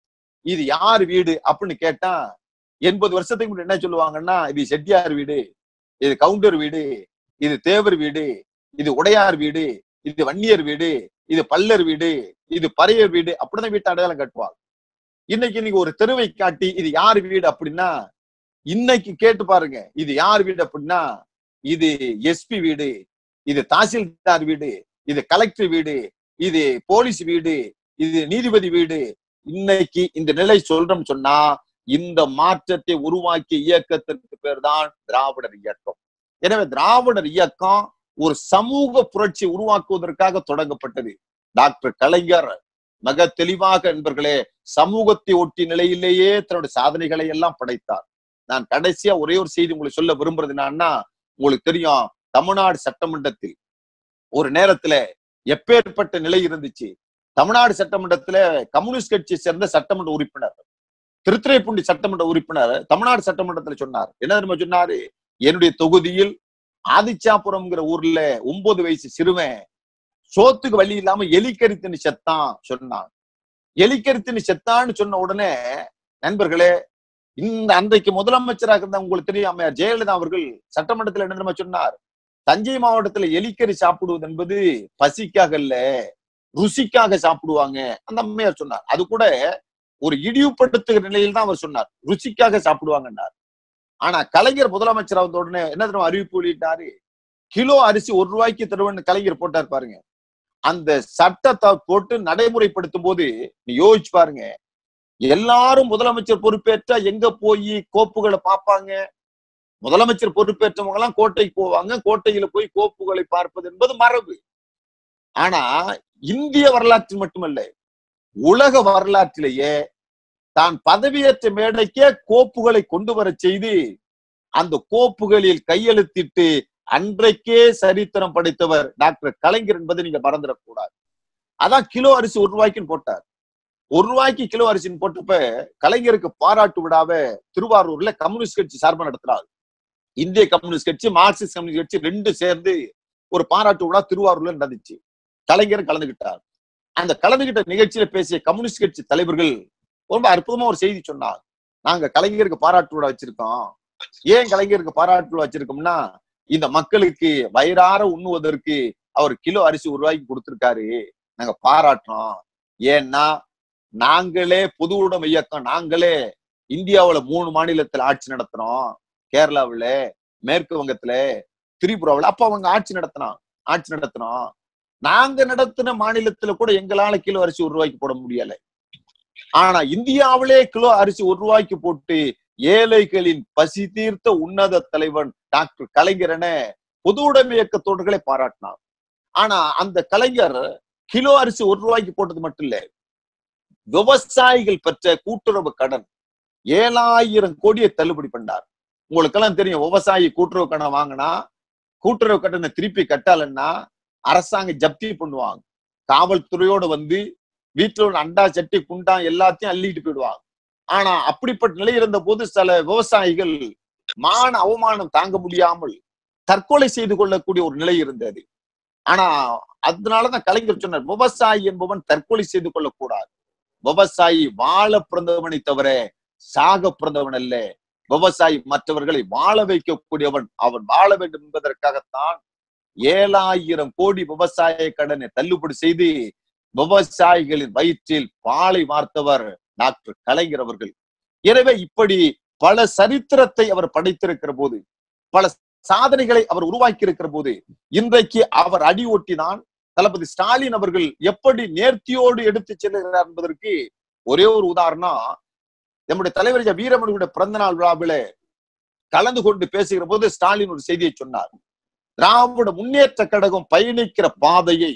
இது யார் வீடு அப்படின்னு கேட்டா எண்பது வருஷத்துக்கு முன்னாடி என்ன சொல்லுவாங்கன்னா இது செட்டியார் வீடு இது கவுண்டர் வீடு இது தேவர் வீடு இது உடையார் வீடு இது வன்னியர் வீடு இது பல்லர் வீடு இது பறையர் வீடு அப்படிதான் வீட்டு அடையாளம் கட்டுவாங்க இன்னைக்கு இன்னைக்கு ஒரு தெருவை காட்டி இது யார் வீடு அப்படின்னா இன்னைக்கு கேட்டு பாருங்க இது யார் வீடு அப்படின்னா இது எஸ்பி வீடு இது தாசில்தார் வீடு இது கலெக்டர் வீடு இது போலீஸ் வீடு இது நீதிபதி வீடு இன்னைக்கு இந்த நிலை சொல்றோம் சொன்னா இந்த மாற்றத்தை உருவாக்கிய இயக்கத்திற்கு பேர் தான் திராவிடர் இயக்கம் எனவே திராவிடர் இயக்கம் ஒரு சமூக புரட்சி உருவாக்குவதற்காக தொடங்கப்பட்டது டாக்டர் கலைஞர் மிக தெளிவாக நண்பர்களே சமூகத்தை ஒட்டி நிலையிலேயே தன்னுடைய சாதனைகளை எல்லாம் படைத்தார் நான் கடைசியா ஒரே ஒரு செய்தி உங்களுக்கு சொல்ல விரும்புறது என்னன்னா உங்களுக்கு தெரியும் தமிழ்நாடு சட்டமன்றத்தில் ஒரு நேரத்துல எப்பேற்பட்ட நிலை இருந்துச்சு தமிழ்நாடு சட்டமன்றத்துல கம்யூனிஸ்ட் கட்சியை சேர்ந்த சட்டமன்ற உறுப்பினர் திருத்துறைப்பூண்டி சட்டமன்ற உறுப்பினர் தமிழ்நாடு சட்டமன்றத்துல சொன்னார் என்ன தெரியுமா சொன்னாரு என்னுடைய தொகுதியில் ஆதிச்சாபுரம்ங்கிற ஊர்ல ஒன்பது வயசு சிறுவன் சோத்துக்கு வழி இல்லாம எலிக்கரித்துன்னு செத்தான் சொன்னான் எலிக்கரித்துன்னு செத்தான்னு சொன்ன உடனே நண்பர்களே இந்த அன்றைக்கு முதலமைச்சராக இருந்த உங்களுக்கு தெரியும் அம்மையார் ஜெயலலிதா அவர்கள் சட்டமன்றத்தில் என்ன தெரியுமா சொன்னார் தஞ்சை மாவட்டத்துல எலிக்கறி சாப்பிடுவது என்பது பசிக்காக இல்ல ருசிக்காக சாப்பிடுவாங்க அந்த அம்மையார் சொன்னார் அது கூட ஒரு இழிவுபடுத்துகிற நிலையில் தான் அவர் சொன்னார் ருசிக்காக சாப்பிடுவாங்கன்னார் ஆனா கலைஞர் முதலமைச்சர் வந்த உடனே என்ன தெரியுமா அறிவிப்பு வெளியிட்டாரு கிலோ அரிசி ஒரு ரூபாய்க்கு தருவன்னு கலைஞர் போட்டார் பாருங்க அந்த சட்டத்தை போட்டு நடைமுறைப்படுத்தும் போது நீ யோசிச்சு பாருங்க எல்லாரும் முதலமைச்சர் பொறுப்பேற்றா எங்க போய் கோப்புகளை பார்ப்பாங்க முதலமைச்சர் பொறுப்பேற்றவங்க எல்லாம் கோட்டைக்கு போவாங்க கோட்டையில போய் கோப்புகளை பார்ப்பது என்பது மரபு ஆனா இந்திய வரலாற்றில் மட்டுமல்ல உலக வரலாற்றிலேயே தான் பதவியேற்ற மேடைக்கே கோப்புகளை கொண்டு வர செய்து அந்த கோப்புகளில் கையெழுத்திட்டு அன்றைக்கே சரித்திரம் படைத்தவர் டாக்டர் கலைஞர் என்பதை நீங்க மறந்துடக்கூடாது அதான் கிலோ அரிசி ஒரு ரூபாய்க்குன்னு போட்டார் ஒரு ரூபாய்க்கு கிலோ அரிசின்னு போட்டப்ப கலைஞருக்கு பாராட்டு விழாவை திருவாரூர்ல கம்யூனிஸ்ட் கட்சி சார்பா நடத்துறாங்க இந்திய கம்யூனிஸ்ட் கட்சி மார்க்சிஸ்ட் கம்யூனிஸ்ட் கட்சி ரெண்டு சேர்ந்து ஒரு பாராட்டு விழா திருவாரூர்ல நடந்துச்சு கலைஞர் கலந்துகிட்டார் அந்த கலந்துகிட்ட நிகழ்ச்சியில பேசிய கம்யூனிஸ்ட் கட்சி தலைவர்கள் ரொம்ப அற்புதமா ஒரு செய்தி சொன்னாங்க நாங்க கலைஞருக்கு பாராட்டு விழா வச்சிருக்கோம் ஏன் கலைஞருக்கு பாராட்டு விழா வச்சிருக்கோம்னா இந்த மக்களுக்கு வயிறார உண்ணுவதற்கு அவர் கிலோ அரிசி ஒரு ரூபாய்க்கு கொடுத்திருக்காரு நாங்க பாராட்டுறோம் ஏன்னா நாங்களே பொது உடைமை இயக்கம் நாங்களே இந்தியாவுல மூணு மாநிலத்துல ஆட்சி நடத்துறோம் கேரளாவுல மேற்கு வங்கத்துல திரிபுராவுல அப்ப அவங்க ஆட்சி நடத்தினோம் ஆட்சி நடத்தினோம் நாங்க நடத்தின மாநிலத்துல கூட எங்களால கிலோ அரிசி ஒரு ரூபாய்க்கு போட முடியல ஆனா இந்தியாவிலே கிலோ அரிசி ஒரு ரூபாய்க்கு போட்டு ஏழைகளின் பசி தீர்த்த உன்னத தலைவன் டாக்டர் கலைஞரன பொது உடைமை இயக்க தோழர்களை பாராட்டினார் ஆனா அந்த கலைஞர் கிலோ அரிசி ஒரு ரூபாய்க்கு போட்டது மட்டும் இல்ல விவசாயிகள் பெற்ற கூட்டுறவு கடன் ஏழாயிரம் கோடியை தள்ளுபடி பண்ணார் உங்களுக்கெல்லாம் தெரியும் விவசாயி கூட்டுறவு கடன் வாங்கினா கூட்டுறவு கடனை திருப்பி கட்டலன்னா அரசாங்கம் ஜப்தி பண்ணுவாங்க காவல்துறையோட வந்து வீட்டுல உள்ள அண்டா சட்டி குண்டா எல்லாத்தையும் அள்ளிட்டு போயிடுவாங்க ஆனா அப்படிப்பட்ட நிலை இருந்த போது சில விவசாயிகள் மான அவமானம் தாங்க முடியாமல் தற்கொலை செய்து கொள்ளக்கூடிய ஒரு நிலை இருந்தது ஆனா அதனாலதான் கலைஞர் சொன்னார் விவசாயி என்பவன் தற்கொலை செய்து கொள்ளக்கூடாது விவசாயி வாழ பிறந்தவனை தவிர சாக பிறந்தவன் அல்ல விவசாயி மற்றவர்களை வாழ வைக்கக்கூடியவன் அவன் வாழ வேண்டும் என்பதற்காகத்தான் ஏழாயிரம் கோடி விவசாய கடனை தள்ளுபடி செய்து விவசாயிகளின் வயிற்றில் பாலை வார்த்தவர் டாக்டர் கலைஞர் அவர்கள் எனவே இப்படி பல சரித்திரத்தை அவர் படைத்திருக்கிற போது பல சாதனைகளை அவர் உருவாக்கி இருக்கிற போது இன்றைக்கு அவர் அடி ஒட்டினான் தளபதி ஸ்டாலின் அவர்கள் எப்படி நேர்த்தியோடு எடுத்து செல்லுகிறார் என்பதற்கு ஒரே ஒரு உதாரணம் நம்முடைய தலைவர் ஐயா வீரமணியுடைய பிறந்த நாள் விழாவில கலந்து கொண்டு பேசுகிற போது ஸ்டாலின் ஒரு செய்தியை சொன்னார் திராவிட முன்னேற்ற கழகம் பயணிக்கிற பாதையை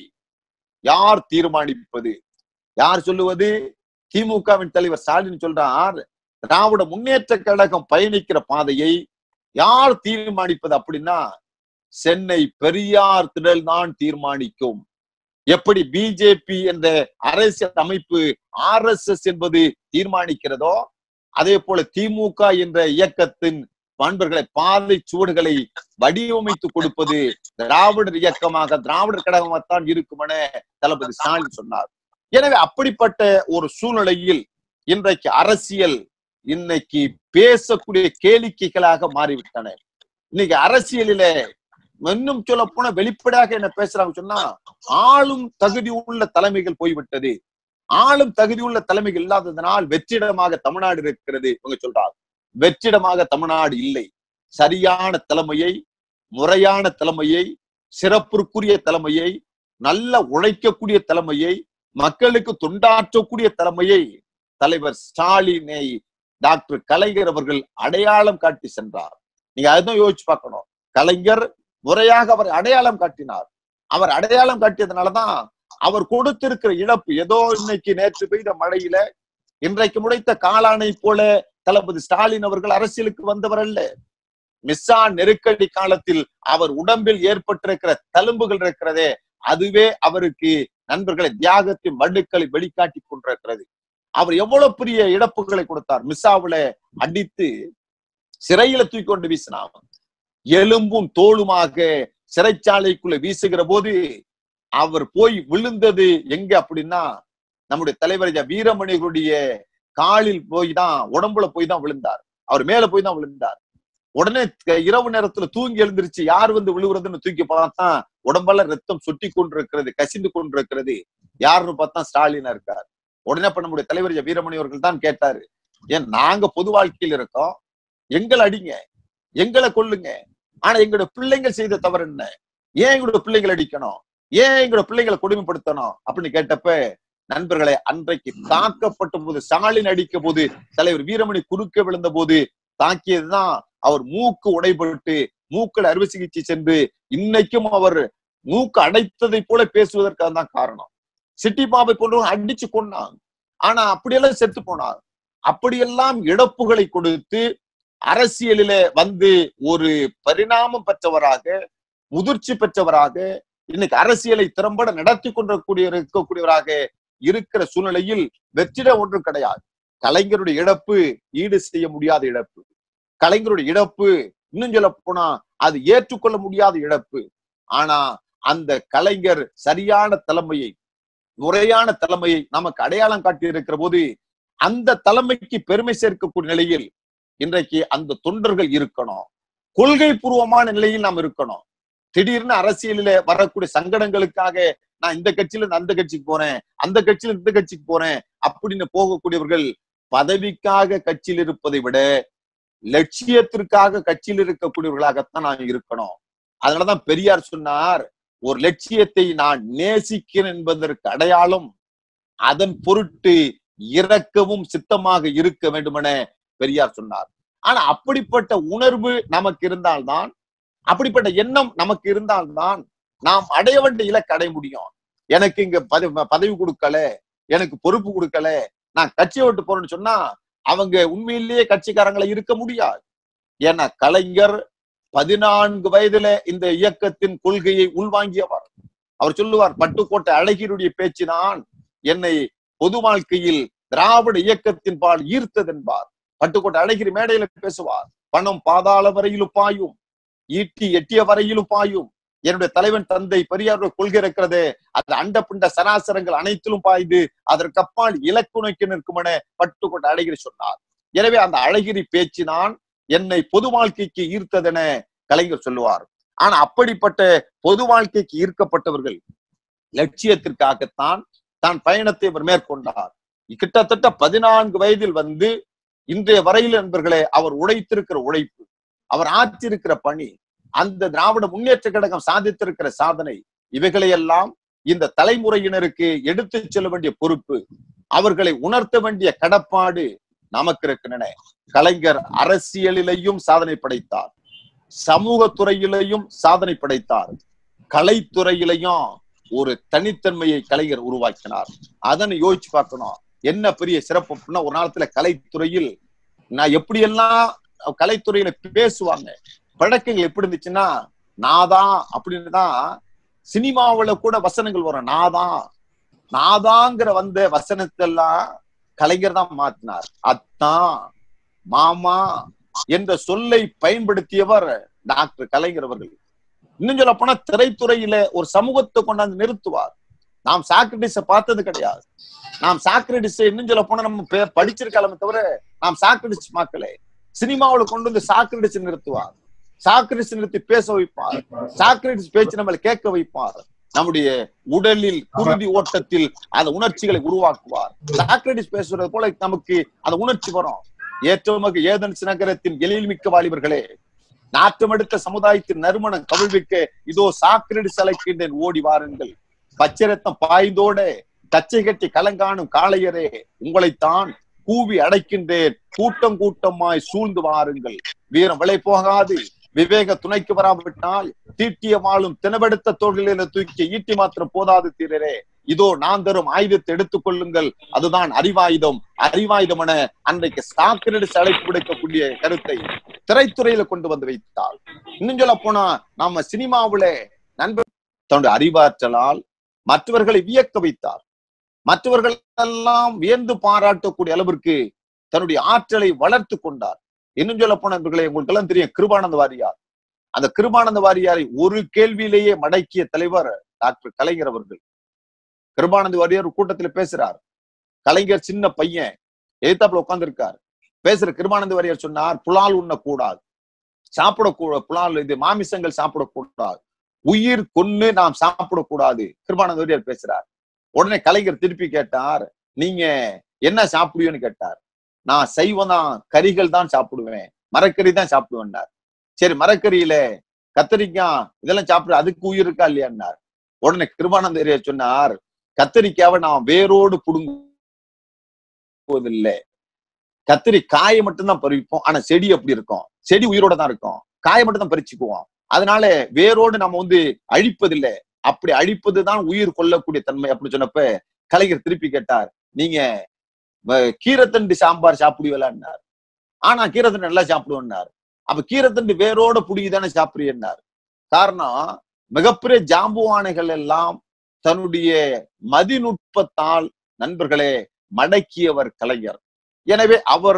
யார் தீர்மானிப்பது யார் சொல்லுவது திமுகவின் தலைவர் ஸ்டாலின் சொல்றார் திராவிட முன்னேற்ற கழகம் பயணிக்கிற பாதையை யார் தீர்மானிப்பது அப்படின்னா சென்னை பெரியார் திடல் தான் தீர்மானிக்கும் எப்படி பிஜேபி என்ற அரசியல் அமைப்பு ஆர் எஸ் எஸ் என்பது தீர்மானிக்கிறதோ அதே போல திமுக என்ற இயக்கத்தின் பண்பர்களை பாதை சுவடுகளை வடிவமைத்து கொடுப்பது திராவிடர் இயக்கமாக திராவிடர் கழகமாகத்தான் இருக்கும் என தளபதி ஸ்டாலின் சொன்னார் எனவே அப்படிப்பட்ட ஒரு சூழ்நிலையில் இன்றைக்கு அரசியல் இன்னைக்கு பேசக்கூடிய கேளிக்கைகளாக மாறிவிட்டன இன்னைக்கு அரசியலில இன்னும் சொல்ல போன வெளிப்படையாக என்ன பேசுறாங்க சொன்னா ஆளும் தகுதி உள்ள தலைமைகள் போய்விட்டது ஆளும் தகுதி உள்ள தலைமைகள் இல்லாததனால் வெற்றிடமாக தமிழ்நாடு இருக்கிறது இவங்க சொல்றாங்க வெற்றிடமாக தமிழ்நாடு இல்லை சரியான தலைமையை முறையான தலைமையை சிறப்புக்குரிய தலைமையை நல்ல உழைக்கக்கூடிய தலைமையை மக்களுக்கு தொண்டாற்றக்கூடிய தலைமையை தலைவர் ஸ்டாலினை டாக்டர் கலைஞர் அவர்கள் அடையாளம் காட்டி சென்றார் நீங்க அதுதான் யோசிச்சு பார்க்கணும் கலைஞர் முறையாக அவர் அடையாளம் காட்டினார் அவர் அடையாளம் காட்டியதுனாலதான் அவர் கொடுத்திருக்கிற இழப்பு ஏதோ இன்னைக்கு நேற்று பெய்த மழையில இன்றைக்கு முடைத்த காளானை போல தளபதி ஸ்டாலின் அவர்கள் அரசியலுக்கு வந்தவர் அல்ல மிஸ்ஸா நெருக்கடி காலத்தில் அவர் உடம்பில் ஏற்பட்டிருக்கிற தழும்புகள் இருக்கிறதே அதுவே அவருக்கு நண்பர்களை தியாகத்தின் வடுக்களை வெளிக்காட்டி கொண்டிருக்கிறது அவர் எவ்வளவு பெரிய இழப்புகளை கொடுத்தார் மிஸ்ஸாவுல அடித்து சிறையில தூக்கி கொண்டு வீசினார் எலும்பும் தோளுமாக சிறைச்சாலைக்குள்ள வீசுகிற போது அவர் போய் விழுந்தது எங்க அப்படின்னா நம்முடைய தலைவர் ஐயா வீரமணிகளுடைய காலில் போய் தான் உடம்புல போய் தான் விழுந்தார் அவர் மேல போய் தான் விழுந்தார் உடனே க- இரவு நேரத்துல தூங்கி எழுந்திருச்சு யார் வந்து விழுவுறதுன்னு தூக்கி பார்த்தா உடம்பெல்லாம் ரத்தம் சுட்டி கொண்டிருக்கிறது கசிந்து கொண்டிருக்கிறது யாருன்னு பார்த்தா ஸ்டாலினா இருக்கார் உடனே இப்ப நம்முடைய தலைவர் ஐயா வீரமணி அவர்கள் தான் கேட்டாரு ஏன் நாங்க பொது வாழ்க்கையில் இருக்கோம் எங்களை அடிங்க எங்களை கொல்லுங்க ஆனா எங்களோட பிள்ளைங்கள் செய்த தவறு என்ன ஏன் எங்களோட பிள்ளைங்களை அடிக்கணும் ஏன் எங்களோட பிள்ளைங்களை கொடுமைப்படுத்தணும் அப்படின்னு கேட்டப்ப நண்பர்களே அன்றைக்கு தாக்கப்பட்ட போது ஸ்டாலின் அடிக்க போது தலைவர் வீரமணி குறுக்க விழுந்த போது தாக்கியதுதான் அவர் மூக்கு உடைபட்டு மூக்கள் அறுவை சிகிச்சை சென்று இன்னைக்கும் அவர் மூக்கு அடைத்ததை போல பேசுவதற்காக தான் காரணம் சிட்டி பாபை போன்றவங்க அடிச்சு கொண்டாங்க ஆனா அப்படியெல்லாம் செத்து போனாங்க அப்படியெல்லாம் இழப்புகளை கொடுத்து அரசியலில வந்து ஒரு பரிணாமம் பெற்றவராக முதிர்ச்சி பெற்றவராக இன்னைக்கு அரசியலை திறம்பட நடத்தி கொண்டிருக்கூடிய இருக்கக்கூடியவராக இருக்கிற சூழ்நிலையில் வெற்றிட ஒன்று கிடையாது கலைஞருடைய இழப்பு ஈடு செய்ய முடியாத இழப்பு கலைஞருடைய இழப்பு இன்னும் சொல்ல போனா அது ஏற்றுக்கொள்ள முடியாத இழப்பு ஆனா அந்த கலைஞர் சரியான தலைமையை முறையான தலைமையை நமக்கு அடையாளம் காட்டி இருக்கிற போது அந்த தலைமைக்கு பெருமை சேர்க்கக்கூடிய நிலையில் இன்றைக்கு அந்த தொண்டர்கள் இருக்கணும் கொள்கை பூர்வமான நிலையில் நாம் இருக்கணும் திடீர்னு அரசியலில வரக்கூடிய சங்கடங்களுக்காக நான் இந்த கட்சியில இருந்து அந்த கட்சிக்கு போறேன் அந்த கட்சியில இந்த கட்சிக்கு போறேன் அப்படின்னு போகக்கூடியவர்கள் பதவிக்காக கட்சியில் இருப்பதை விட லட்சியத்திற்காக கட்சியில் இருக்கக்கூடியவர்களாகத்தான் நான் இருக்கணும் அதனாலதான் பெரியார் சொன்னார் ஒரு லட்சியத்தை நான் நேசிக்கிறேன் என்பதற்கு அடையாளம் அதன் பொருட்டு இறக்கவும் சித்தமாக இருக்க வேண்டுமென பெரியார் சொன்னார் ஆனா அப்படிப்பட்ட உணர்வு நமக்கு இருந்தால்தான் அப்படிப்பட்ட எண்ணம் நமக்கு இருந்தால்தான் நாம் அடைய வேண்டிய இலக்கு அடைய முடியும் எனக்கு இங்க பதவி பதவி கொடுக்கல எனக்கு பொறுப்பு கொடுக்கல நான் கட்சியை விட்டு போறேன்னு சொன்னா அவங்க உண்மையிலேயே கட்சிக்காரங்களை இருக்க முடியாது ஏன்னா கலைஞர் பதினான்கு வயதுல இந்த இயக்கத்தின் கொள்கையை உள்வாங்கியவர் அவர் சொல்லுவார் பட்டுக்கோட்டை அழகியருடைய பேச்சுதான் என்னை பொது வாழ்க்கையில் திராவிட இயக்கத்தின் பால் ஈர்த்தது என்பார் பட்டுக்கோட்டை அழகிரி மேடையில பேசுவார் பணம் பாதாள வரையிலும் பாயும் ஈட்டி எட்டிய வரையிலும் பாயும் என்னுடைய தலைவன் தந்தை பெரியாருடைய கொள்கை இருக்கிறது அது அண்ட பிண்ட சராசரங்கள் அனைத்திலும் பாய்ந்து அதற்கப்பால் இலக்கு நோக்கி நிற்கும் என பட்டுக்கோட்டை அழகிரி சொன்னார் எனவே அந்த அழகிரி பேச்சினால் என்னை பொது வாழ்க்கைக்கு ஈர்த்ததென கலைஞர் சொல்லுவார் ஆனா அப்படிப்பட்ட பொது வாழ்க்கைக்கு ஈர்க்கப்பட்டவர்கள் லட்சியத்திற்காகத்தான் தான் பயணத்தை அவர் மேற்கொண்டார் கிட்டத்தட்ட பதினான்கு வயதில் வந்து இன்றைய வரையில் நண்பர்களே அவர் உழைத்திருக்கிற உழைப்பு அவர் ஆற்றிருக்கிற பணி அந்த திராவிட முன்னேற்ற கழகம் சாதித்திருக்கிற சாதனை இவைகளையெல்லாம் இந்த தலைமுறையினருக்கு எடுத்து செல்ல வேண்டிய பொறுப்பு அவர்களை உணர்த்த வேண்டிய கடப்பாடு நமக்கு இருக்கின்றன கலைஞர் அரசியலிலேயும் சாதனை படைத்தார் சமூக துறையிலையும் சாதனை படைத்தார் கலைத்துறையிலையும் ஒரு தனித்தன்மையை கலைஞர் உருவாக்கினார் அதனை யோசிச்சு பார்க்கணும் என்ன பெரிய சிறப்பு அப்படின்னா ஒரு நாளத்துல கலைத்துறையில் நான் எப்படியெல்லாம் கலைத்துறையில பேசுவாங்க பழக்கங்கள் எப்படி இருந்துச்சுன்னா நாதான் அப்படின்னு தான் சினிமாவுல கூட வசனங்கள் வரும் நாதான் நாதாங்கிற வந்த வசனத்தெல்லாம் கலைஞர் தான் மாத்தினார் அத்தான் மாமா என்ற சொல்லை பயன்படுத்தியவர் டாக்டர் கலைஞர் அவர்கள் இன்னும் சொல்ல போனா திரைத்துறையில ஒரு சமூகத்தை கொண்டாந்து நிறுத்துவார் நாம் சாக்ரட்டிஸ பார்த்தது கிடையாது நாம் சாக்ரட்டிஸ் இன்னும் சொல்ல போனா நம்ம படிச்சிருக்காலமே தவிர நாம் சாக்ரட்டிஸ் பார்க்கல சினிமாவில் கொண்டு வந்து சாக்ரட்டிஸ் நிறுத்துவார் சாக்ரட்டிஸ் நிறுத்தி பேச வைப்பார் சாக்ரட்டிஸ் பேச்சு நம்மளை கேட்க வைப்பார் நம்முடைய உடலில் குருதி ஓட்டத்தில் அந்த உணர்ச்சிகளை உருவாக்குவார் சாக்ரட்டிஸ் பேசுறது போல நமக்கு அந்த உணர்ச்சி வரும் ஏற்றமக ஏதன்ஸ் நகரத்தின் எழில்மிக்க வாலிபர்களே நாற்றமெடுத்த சமுதாயத்தின் நறுமணம் கவிழ்விக்க இதோ சாக்ரட்டிஸ் அழைக்கின்றேன் ஓடி வாருங்கள் பச்சரத்தம் பாய்ந்தோட தச்சை கட்டி கலங்காணும் காளையரே உங்களைத்தான் கூவி அடைக்கின்றேன் கூட்டம் கூட்டமாய் சூழ்ந்து வாருங்கள் வீரம் விலை போகாது விவேக துணைக்கு வராவிட்டால் தீட்டிய வாழும் தினவெடுத்த தொழிலில தூக்கி ஈட்டி மாத்திரம் போதாது தீரரே இதோ நான் தரும் ஆயுதத்தை எடுத்துக் கொள்ளுங்கள் அதுதான் அறிவாயுதம் அறிவாயுதம் என அன்றைக்கு சாக்கிரடிஸ் அழைப்பு விடுக்கக்கூடிய கருத்தை திரைத்துறையில கொண்டு வந்து வைத்தால் இன்னும் சொல்ல போனா நாம சினிமாவுல நண்பர் தன்னுடைய அறிவாற்றலால் மற்றவர்களை வியக்க வைத்தார் மற்றவர்கள் எல்லாம் வியந்து பாராட்டக்கூடிய அளவிற்கு தன்னுடைய ஆற்றலை வளர்த்து கொண்டார் இன்னும் சொல்ல போன நண்பர்களே உங்களுக்கு எல்லாம் தெரியும் கிருபானந்த வாரியார் அந்த கிருபானந்த வாரியாரை ஒரு கேள்வியிலேயே மடக்கிய தலைவர் டாக்டர் கலைஞர் அவர்கள் கிருபானந்த வாரியார் ஒரு கூட்டத்துல பேசுறார் கலைஞர் சின்ன பையன் எதிர்த்தாப்புல உட்கார்ந்து இருக்கார் பேசுற கிருபானந்த வாரியார் சொன்னார் புலால் உண்ணக்கூடாது சாப்பிடக்கூட புலால் இது மாமிசங்கள் சாப்பிடக்கூடாது உயிர் கொன்னு நாம் சாப்பிடக்கூடாது கிருபானந்த வாரியார் பேசுறார் உடனே கலைஞர் திருப்பி கேட்டார் நீங்க என்ன சாப்பிடுவீன்னு கேட்டார் நான் சைவம் தான் கறிகள் தான் சாப்பிடுவேன் மரக்கறி தான் சாப்பிடுவேன்னார் சரி மரக்கறியில கத்தரிக்காய் இதெல்லாம் சாப்பிடு அதுக்கு உயிர் இருக்கா இல்லையான்னார் உடனே கிருபானந்தரியா சொன்னார் கத்திரிக்காவை நாம் வேரோடு புடுங்குவதில்லை கத்திரி காயை மட்டும்தான் பறிப்போம் ஆனா செடி அப்படி இருக்கும் செடி உயிரோட தான் இருக்கும் காயை மட்டும் தான் பறிச்சுக்குவோம் அதனால வேரோடு நம்ம வந்து அழிப்பதில்லை அப்படி அழிப்பதுதான் உயிர் கொள்ளக்கூடிய தன்மை அப்படின்னு சொன்னப்ப கலைஞர் திருப்பி கேட்டார் நீங்க வ- கீரைத்தண்டு சாம்பார் சாப்பிடுவீங்களான்னார் ஆனா கீரைத்தண்டு நல்லா சாப்பிடுவேன்னார் அப்ப கீரைத்தண்டு வேரோட புடுங்கி தானே சாப்பிடுறீன்னார் காரணம் மிகப்பெரிய ஜாம்புவானைகள் எல்லாம் தன்னுடைய மதிநுட்பத்தால் நண்பர்களே மடக்கியவர் கலைஞர் எனவே அவர்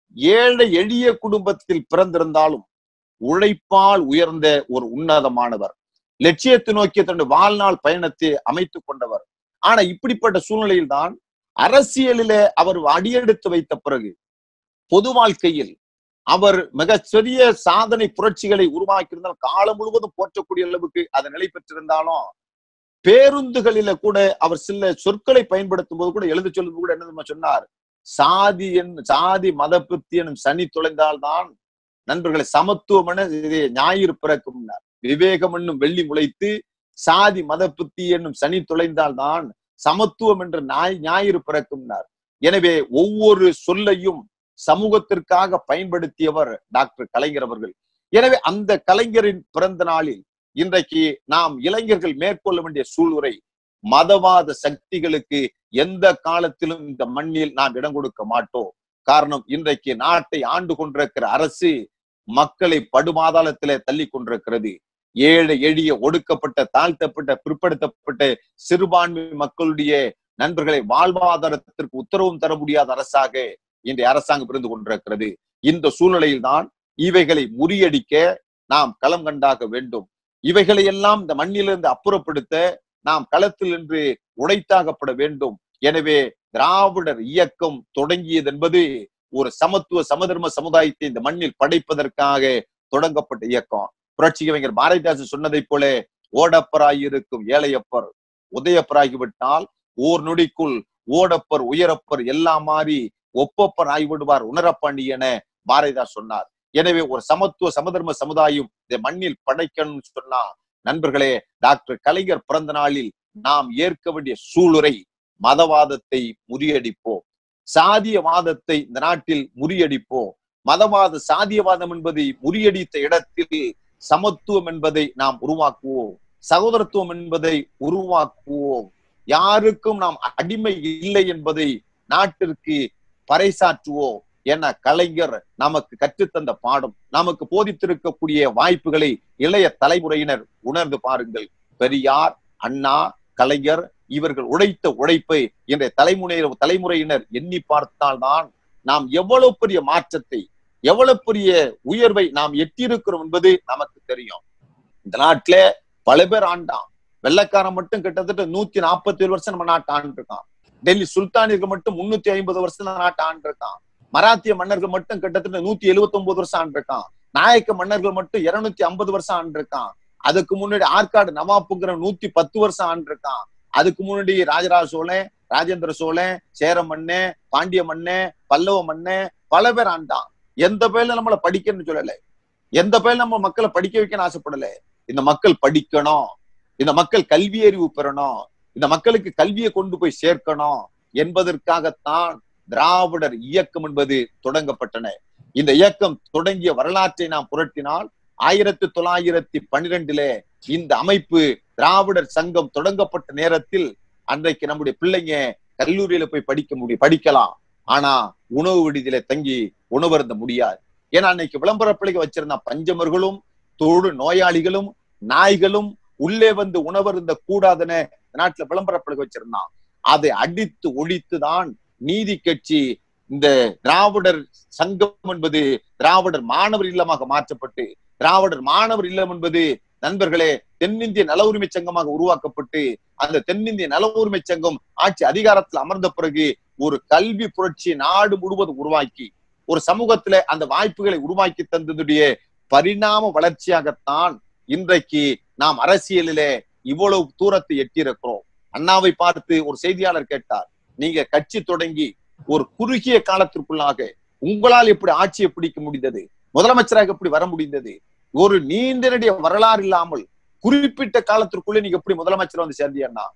ஏழை எளிய குடும்பத்தில் பிறந்திருந்தாலும் உழைப்பால் உயர்ந்த ஒரு உன்னதமானவர் லட்சியத்தை நோக்கிய தன்னுடைய வாழ்நாள் பயணத்தை அமைத்துக் கொண்டவர் ஆனா இப்படிப்பட்ட சூழ்நிலையில் தான் அரசியலிலே அவர் அடியெடுத்து வைத்த பிறகு பொது வாழ்க்கையில் அவர் மிகச் சிறிய சாதனை புரட்சிகளை உருவாக்கியிருந்தால் காலம் முழுவதும் போற்றக்கூடிய அளவுக்கு அது நிலை பெற்றிருந்தாலும் பேருந்துகளில கூட அவர் சில சொற்களை பயன்படுத்தும் போது கூட எழுத சொல்லும் கூட என்ன தெரியுமா சொன்னார் சாதி என் சாதி மத பித்தி எனும் சனி தொலைந்தால்தான் நண்பர்களை சமத்துவம் என இது ஞாயிறு பிறக்கும் விவேகம் என்னும் வெள்ளி முளைத்து சாதி மத புத்தி என்னும் சனி தொலைந்தால்தான் சமத்துவம் என்ற ஞாய் ஞாயிறு பிறக்கும்னார் எனவே ஒவ்வொரு சொல்லையும் சமூகத்திற்காக பயன்படுத்தியவர் டாக்டர் கலைஞர் அவர்கள் எனவே அந்த கலைஞரின் பிறந்த நாளில் இன்றைக்கு நாம் இளைஞர்கள் மேற்கொள்ள வேண்டிய சூழ்நிலை மதவாத சக்திகளுக்கு எந்த காலத்திலும் இந்த மண்ணில் நாம் இடம் கொடுக்க மாட்டோம் காரணம் இன்றைக்கு நாட்டை ஆண்டு கொண்டிருக்கிற அரசு மக்களை படுமாதாளத்திலே தள்ளி கொண்டிருக்கிறது ஏழை எளிய ஒடுக்கப்பட்ட தாழ்த்தப்பட்ட பிற்படுத்தப்பட்ட சிறுபான்மை மக்களுடைய நண்பர்களை வாழ்வாதாரத்திற்கு உத்தரவும் தர முடியாத அரசாக இன்றைய அரசாங்கம் இருந்து கொண்டிருக்கிறது இந்த சூழ்நிலையில் தான் இவைகளை முறியடிக்க நாம் களம் கண்டாக வேண்டும் இவைகளை எல்லாம் இந்த மண்ணிலிருந்து அப்புறப்படுத்த நாம் களத்தில் நின்று உடைத்தாகப்பட வேண்டும் எனவே திராவிடர் இயக்கம் தொடங்கியது என்பது ஒரு சமத்துவ சமதர்ம சமுதாயத்தை இந்த மண்ணில் படைப்பதற்காக தொடங்கப்பட்ட இயக்கம் புரட்சி கவிஞர் பாரதிதாசன் சொன்னதைப் போல ஓடப்பராயிருக்கும் ஏழையப்பர் உதயப்பராகிவிட்டால் ஓர் நொடிக்குள் ஓடப்பர் உயரப்பர் எல்லாம் மாறி ஒப்பப்பர் ஆகிவிடுவார் உணரப்பாண்டி என பாரதிதாஸ் சொன்னார் எனவே ஒரு சமத்துவ சமதர்ம சமுதாயம் இந்த மண்ணில் படைக்கணும்னு சொன்னா நண்பர்களே டாக்டர் கலைஞர் பிறந்த நாளில் நாம் ஏற்க வேண்டிய சூளுரை மதவாதத்தை முறியடிப்போம் சாதியவாதத்தை இந்த நாட்டில் முறியடிப்போம் மதவாத சாதியவாதம் என்பதை முறியடித்த இடத்தில் சமத்துவம் என்பதை நாம் உருவாக்குவோம் சகோதரத்துவம் என்பதை உருவாக்குவோம் யாருக்கும் நாம் அடிமை இல்லை என்பதை நாட்டிற்கு பறைசாற்றுவோம் என கலைஞர் நமக்கு கற்றுத்தந்த பாடம் நமக்கு போதித்திருக்கக்கூடிய வாய்ப்புகளை இளைய தலைமுறையினர் உணர்ந்து பாருங்கள் பெரியார் அண்ணா கலைஞர் இவர்கள் உழைத்த உழைப்பை இன்றைய தலைமுறையினர் தலைமுறையினர் எண்ணி பார்த்தால்தான் நாம் எவ்வளவு பெரிய மாற்றத்தை எவ்வளவு பெரிய உயர்வை நாம் எட்டியிருக்கிறோம் என்பது நமக்கு தெரியும் இந்த நாட்டில பல பேர் ஆண்டான் வெள்ளக்காரன் மட்டும் கிட்டத்தட்ட நூத்தி நாற்பத்தி ஏழு வருஷம் நம்ம நாட்டை ஆண்டு இருக்கான் டெல்லி சுல்தானிற்கு மட்டும் முன்னூத்தி ஐம்பது வருஷம் இந்த நாட்டை ஆண்டு இருக்கான் மராத்திய மன்னர்கள் மட்டும் கிட்டத்தட்ட நூத்தி எழுபத்தி ஒன்பது வருஷம் ஆண்டு இருக்கான் நாயக்க மன்னர்கள் மட்டும் இருநூத்தி ஐம்பது வருஷம் ஆண்டு இருக்கான் அதுக்கு முன்னாடி ஆற்காடு நவாப்புங்கிற நூத்தி பத்து வருஷம் ஆண்டு இருக்கான் அதுக்கு முன்னாடி ராஜராஜ சோழன் ராஜேந்திர சோழன் சேர மண்ணே பாண்டிய மண்ணே பல்லவ மண்ணே பல பேர் ஆண்டான் எந்த பேர்ல நம்மள படிக்கணும்னு சொல்லல எந்த பேர்ல நம்ம மக்களை படிக்க வைக்கணும்னு ஆசைப்படல இந்த மக்கள் படிக்கணும் இந்த மக்கள் கல்வி அறிவு பெறணும் இந்த மக்களுக்கு கல்வியை கொண்டு போய் சேர்க்கணும் என்பதற்காகத்தான் திராவிடர் இயக்கம் என்பது தொடங்கப்பட்டன இந்த இயக்கம் தொடங்கிய வரலாற்றை நாம் புரட்டினால் ஆயிரத்தி தொள்ளாயிரத்தி பன்னிரெண்டிலே இந்த அமைப்பு திராவிடர் சங்கம் தொடங்கப்பட்ட நேரத்தில் அன்றைக்கு நம்முடைய பிள்ளைங்க கல்லூரியில போய் படிக்க முடியும் படிக்கலாம் ஆனா உணவு விடுதியில தங்கி உணவருந்த முடியாது ஏன்னா அன்னைக்கு விளம்பர பிள்ளைங்க வச்சிருந்த பஞ்சமர்களும் தொழு நோயாளிகளும் நாய்களும் உள்ளே வந்து உணவருந்த கூடாதுன்னு நாட்டுல விளம்பர பிள்ளைங்க வச்சிருந்தான் அதை அடித்து ஒழித்துதான் நீதி கட்சி இந்த திராவிடர் சங்கம் என்பது திராவிடர் மாணவர் இல்லமாக மாற்றப்பட்டு திராவிடர் மாணவர் இல்லம் என்பது நண்பர்களே தென்னிந்திய நல உரிமை சங்கமாக உருவாக்கப்பட்டு அந்த தென்னிந்திய நல உரிமை சங்கம் ஆட்சி அதிகாரத்தில் அமர்ந்த பிறகு ஒரு கல்வி புரட்சி நாடு முழுவதும் உருவாக்கி ஒரு சமூகத்துல அந்த வாய்ப்புகளை உருவாக்கி தந்ததுடைய பரிணாம வளர்ச்சியாகத்தான் இன்றைக்கு நாம் அரசியலிலே இவ்வளவு தூரத்தை எட்டியிருக்கிறோம் அண்ணாவை பார்த்து ஒரு செய்தியாளர் கேட்டார் நீங்க கட்சி தொடங்கி ஒரு குறுகிய காலத்திற்குள்ளாக உங்களால் எப்படி ஆட்சியை பிடிக்க முடிந்தது முதலமைச்சராக எப்படி வர முடிந்தது ஒரு நீண்ட நெடிய வரலாறு இல்லாமல் குறிப்பிட்ட காலத்திற்குள்ளே நீங்க எப்படி முதலமைச்சர் வந்து சேர்ந்தீங்கன்னா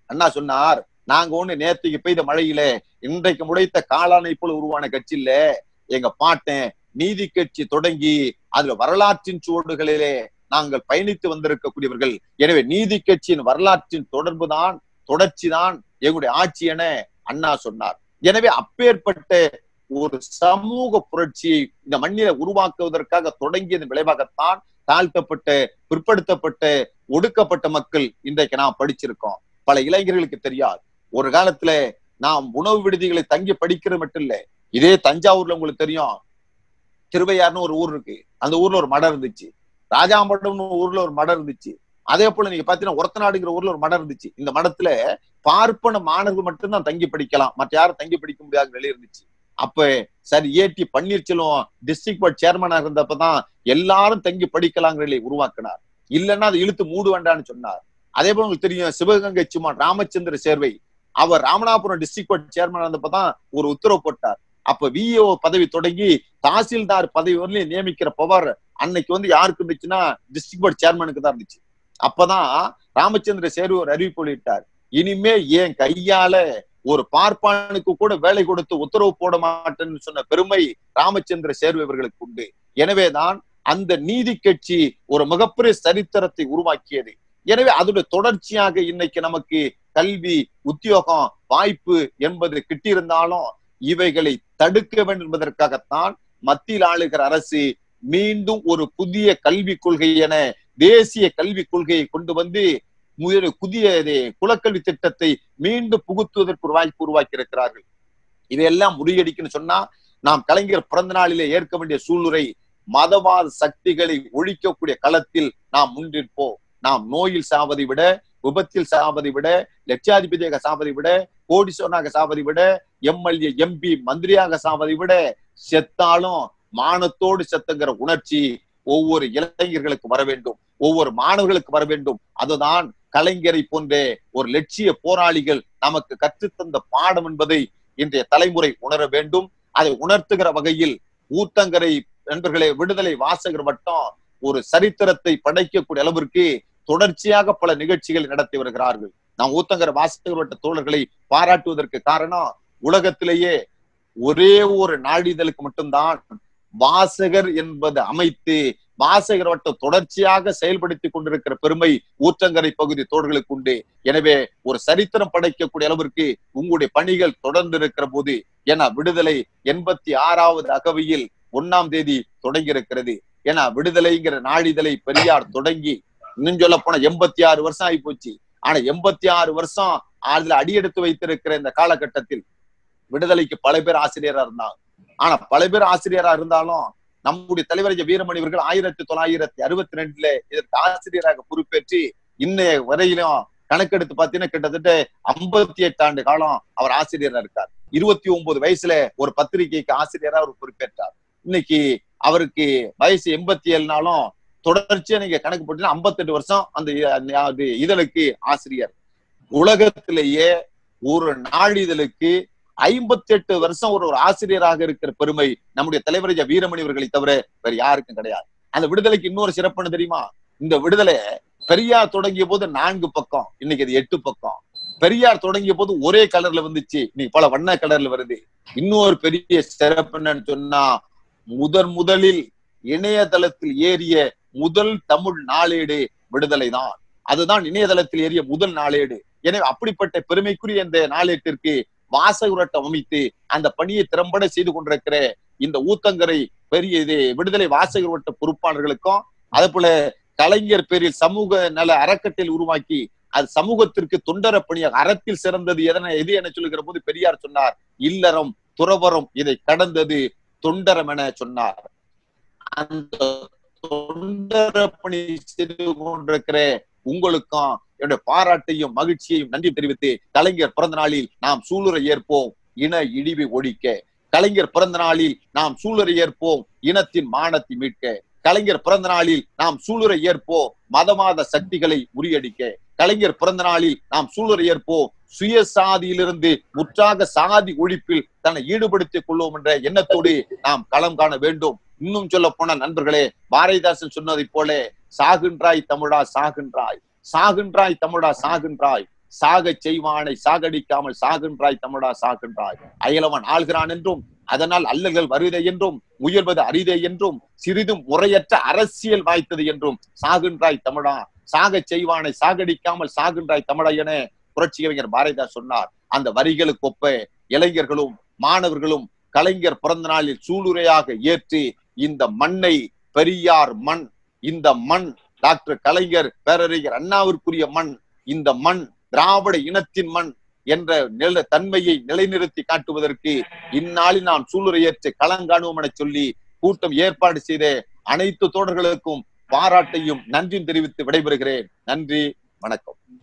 அண்ணா சொன்னார் நாங்க ஒண்ணு நேற்றுக்கு பெய்த மழையில இன்றைக்கு முளைத்த காளானை போல உருவான கட்சி இல்ல எங்க பாட்டன் நீதி கட்சி தொடங்கி அதுல வரலாற்றின் சுவடுகளிலே நாங்கள் பயணித்து வந்திருக்கக்கூடியவர்கள் எனவே நீதி கட்சியின் வரலாற்றின் தொடர்புதான் தொடர்ச்சி தான் எங்களுடைய ஆட்சி என அண்ணா சொன்னார் எனவே அப்பேற்பட்ட ஒரு சமூக புரட்சியை இந்த மண்ணில உருவாக்குவதற்காக தொடங்கியதன் விளைவாகத்தான் தாழ்த்தப்பட்ட பிற்படுத்தப்பட்ட ஒடுக்கப்பட்ட மக்கள் இன்றைக்கு நாம் படிச்சிருக்கோம் பல இளைஞர்களுக்கு தெரியாது ஒரு காலத்துல நாம் உணவு விடுதிகளை தங்கி படிக்கிறது மட்டும் இல்ல இதே தஞ்சாவூர்ல உங்களுக்கு தெரியும் திருவையார்னு ஒரு ஊர் இருக்கு அந்த ஊர்ல ஒரு மடம் இருந்துச்சு ராஜாம்பட்டம்னு ஊர்ல ஒரு மடம் இருந்துச்சு அதே போல நீங்க பாத்தீங்கன்னா ஒரத்தநாடுங்கிற ஊர்ல ஒரு மடம் இருந்துச்சு இந்த மடத்துல பார்ப்பன மாணவர்கள் மட்டும்தான் தங்கி படிக்கலாம் மற்ற யாரும் தங்கி படிக்க முடியாத நிலை இருந்துச்சு அப்ப சரி ஏடி பன்னீர்செல்வம் டிஸ்ட்ரிக்ட் போர்ட் சேர்மனா இருந்தப்பதான் எல்லாரும் தங்கி படிக்கலாங்கிற நிலையை உருவாக்கினார் இல்லைன்னா அதை இழுத்து மூடு வேண்டாம்னு சொன்னார் அதே போல உங்களுக்கு தெரியும் சிவகங்கை சுமான் ராமச்சந்திர சேர்வை அவர் ராமநாதபுரம் டிஸ்ட்ரிக்ட் கோர்ட் சேர்மன் இருந்தப்பதான் ஒரு உத்தரவு போட்டார் அப்ப விஏஓ பதவி தொடங்கி தாசில்தார் பதவி வரலையும் நியமிக்கிற பவர் அன்னைக்கு வந்து யாருக்கு இருந்துச்சுன்னா டிஸ்ட்ரிக்ட் போர்ட் சேர்மனுக்கு தான் இருந்துச்சு அப்பதான் ராமச்சந்திர சேர்வு ஒரு அறிவிப்பு வெளியிட்டார் இனிமே என் கையால ஒரு பார்ப்பானுக்கு கூட வேலை கொடுத்து உத்தரவு போட மாட்டேன்னு சொன்ன பெருமை ராமச்சந்திர சேர்வு இவர்களுக்கு உண்டு எனவேதான் அந்த நீதி கட்சி ஒரு மிகப்பெரிய சரித்திரத்தை உருவாக்கியது எனவே அதோட தொடர்ச்சியாக இன்னைக்கு நமக்கு கல்வி உத்தியோகம் வாய்ப்பு என்பது கிட்டியிருந்தாலும் இவைகளை தடுக்க வேண்டும் என்பதற்காகத்தான் மத்தியில் ஆளுகிற அரசு மீண்டும் ஒரு புதிய கல்விக் கொள்கை என தேசிய கல்விக் கொள்கையை கொண்டு வந்து புதிய குலக்கல்வி திட்டத்தை மீண்டும் புகுத்துவதற்கு ஒரு வாய்ப்பு உருவாக்கி இருக்கிறார்கள் இதையெல்லாம் முறியடிக்கணும்னு சொன்னா நாம் கலைஞர் பிறந்த நாளிலே ஏற்க வேண்டிய சூழ்நிலை மதவாத சக்திகளை ஒழிக்கக்கூடிய களத்தில் நாம் முன்னிற்போம் நாம் நோயில் சாவதை விட விபத்தில் சாவதை விட லட்சாதிபதியாக சாவதை விட கோடிசோனாக சாவதை விட எம்எல்ஏ எம்பி மந்திரியாக சாவதை விட செத்தாலும் மானத்தோடு செத்துங்கிற உணர்ச்சி ஒவ்வொரு இளைஞர்களுக்கு வர வேண்டும் ஒவ்வொரு மாணவர்களுக்கு வர வேண்டும் அதுதான் கலைஞரை போன்ற ஒரு லட்சிய போராளிகள் நமக்கு கற்றுத்தந்த பாடம் என்பதை இன்றைய தலைமுறை உணர வேண்டும் அதை உணர்த்துகிற வகையில் ஊத்தங்கரை நண்பர்களே விடுதலை வாசகர் வட்டம் ஒரு சரித்திரத்தை படைக்கக்கூடிய அளவிற்கு தொடர்ச்சியாக பல நிகழ்ச்சிகளை நடத்தி வருகிறார்கள் நாம் ஊத்தங்கர வாசகர் வட்ட தோழர்களை பாராட்டுவதற்கு காரணம் உலகத்திலேயே ஒரே ஒரு நாளிதழுக்கு மட்டும்தான் வாசகர் என்பது அமைத்து வாசகர் வட்டம் தொடர்ச்சியாக செயல்படுத்தி கொண்டிருக்கிற பெருமை ஊற்றங்கரை பகுதி தோழர்களுக்கு உண்டு எனவே ஒரு சரித்திரம் படைக்கக்கூடிய அளவிற்கு உங்களுடைய பணிகள் தொடர்ந்து இருக்கிற போது ஏன்னா விடுதலை எண்பத்தி ஆறாவது அகவையில் ஒன்னாம் தேதி தொடங்கி இருக்கிறது ஏன்னா விடுதலைங்கிற நாளிதழை பெரியார் தொடங்கி இன்னும் சொல்ல போனா எண்பத்தி ஆறு வருஷம் ஆகி போச்சு ஆனா எண்பத்தி ஆறு வருஷம் அதுல அடியெடுத்து வைத்திருக்கிற இந்த காலகட்டத்தில் விடுதலைக்கு பல பேர் ஆசிரியரா இருந்தாங்க ஆனா பல பேர் ஆசிரியரா இருந்தாலும் நம்முடைய தலைவர் வீரமணி அவர்கள் ஆயிரத்தி தொள்ளாயிரத்தி அறுபத்தி ரெண்டுல இதற்கு ஆசிரியராக பொறுப்பேற்று இன்னைய வரையிலும் கணக்கெடுத்து பாத்தீங்கன்னா கிட்டத்தட்ட ஐம்பத்தி எட்டு ஆண்டு காலம் அவர் ஆசிரியரா இருக்கார் இருபத்தி ஒன்பது வயசுல ஒரு பத்திரிகைக்கு ஆசிரியரா அவர் பொறுப்பேற்றார் இன்னைக்கு அவருக்கு வயசு எண்பத்தி ஏழுனாலும் தொடர்ச்சியா நீங்க கணக்கு போட்டீங்கன்னா ஐம்பத்தெட்டு வருஷம் அந்த இதழுக்கு ஆசிரியர் உலகத்திலேயே ஒரு நாளிதழுக்கு ஐம்பத்தி எட்டு வருஷம் ஒரு ஒரு ஆசிரியராக இருக்கிற பெருமை நம்முடைய தலைவர் வீரமணி அவர்களை தவிர வேற யாருக்கும் கிடையாது அந்த விடுதலைக்கு இன்னொரு சிறப்புன்னு தெரியுமா இந்த விடுதலை பெரியார் தொடங்கிய போது நான்கு பக்கம் இன்னைக்கு அது எட்டு பக்கம் பெரியார் தொடங்கிய போது ஒரே கலர்ல வந்துச்சு இன்னைக்கு பல வண்ண கலர்ல வருது இன்னொரு பெரிய சிறப்பு என்னன்னு சொன்னா முதன் முதலில் இணையதளத்தில் ஏறிய முதல் தமிழ் நாளேடு விடுதலை தான் அதுதான் இணையதளத்தில் ஏறிய முதல் நாளேடு எனவே அப்படிப்பட்ட பெருமைக்குரிய இந்த நாளேட்டிற்கு வாசகுரட்டம் அமைத்து அந்த பணியை திறம்பட செய்து கொண்டிருக்கிற இந்த ஊத்தங்கரை பெரிய இது விடுதலை வாசகர் வட்ட பொறுப்பாளர்களுக்கும் அதே போல கலைஞர் பேரில் சமூக நல அறக்கட்டளை உருவாக்கி அது சமூகத்திற்கு தொண்டர பணியாக அறத்தில் சிறந்தது எதன எது என சொல்லுகிற போது பெரியார் சொன்னார் இல்லறம் துறவரம் இதை கடந்தது தொண்டரம் என சொன்னார் அந்த தொண்டர பணி செய்து கொண்டிருக்கிற உங்களுக்கும் என்னுடைய பாராட்டையும் மகிழ்ச்சியையும் நன்றி தெரிவித்து கலைஞர் பிறந்த நாளில் நாம் சூளுரை ஏற்போம் இன இழிவை ஒழிக்க கலைஞர் பிறந்த நாளில் நாம் சூளுரை ஏற்போம் இனத்தின் மானத்தை மீட்க கலைஞர் பிறந்த நாளில் நாம் சூளுரை ஏற்போம் மதவாத சக்திகளை முறியடிக்க கலைஞர் பிறந்த நாளில் நாம் சூளுரை ஏற்போம் சுயசாதியிலிருந்து முற்றாக சாதி ஒழிப்பில் தன்னை ஈடுபடுத்திக் கொள்வோம் என்ற எண்ணத்தோடு நாம் களம் காண வேண்டும் இன்னும் சொல்ல போன நண்பர்களே பாரதிதாசன் சொன்னதை போல சாகின்றாய் தமிழா சாகின்றாய் சாகின்றாய் தமிழா சாகின்றாய் சாக செய்வானை சாகடிக்காமல் சாகின்றாய் தமிழா சாகின்றாய் அயலவன் ஆள்கிறான் என்றும் அதனால் அல்லல்கள் வருவதை என்றும் முயல்வது அரிதே என்றும் சிறிதும் முறையற்ற அரசியல் வாய்த்தது என்றும் சாகின்றாய் தமிழா சாக செய்வானை சாகடிக்காமல் சாகின்றாய் தமிழா என புரட்சி கவிஞர் பாரதிதாஸ் சொன்னார் அந்த வரிகளுக்கு ஒப்ப இளைஞர்களும் மாணவர்களும் கலைஞர் பிறந்த நாளில் சூளுரையாக ஏற்றி இந்த மண்ணை பெரியார் மண் இந்த மண் டாக்டர் கலைஞர் பேரறிஞர் அண்ணாவிற்குரிய மண் இந்த மண் திராவிட இனத்தின் மண் என்ற நில தன்மையை நிலைநிறுத்தி காட்டுவதற்கு இந்நாளில் நாம் சூளுரையேற்று களங்காணுவோம் என சொல்லி கூட்டம் ஏற்பாடு செய்த அனைத்து தோழர்களுக்கும் பாராட்டையும் நன்றியும் தெரிவித்து விடைபெறுகிறேன் நன்றி வணக்கம்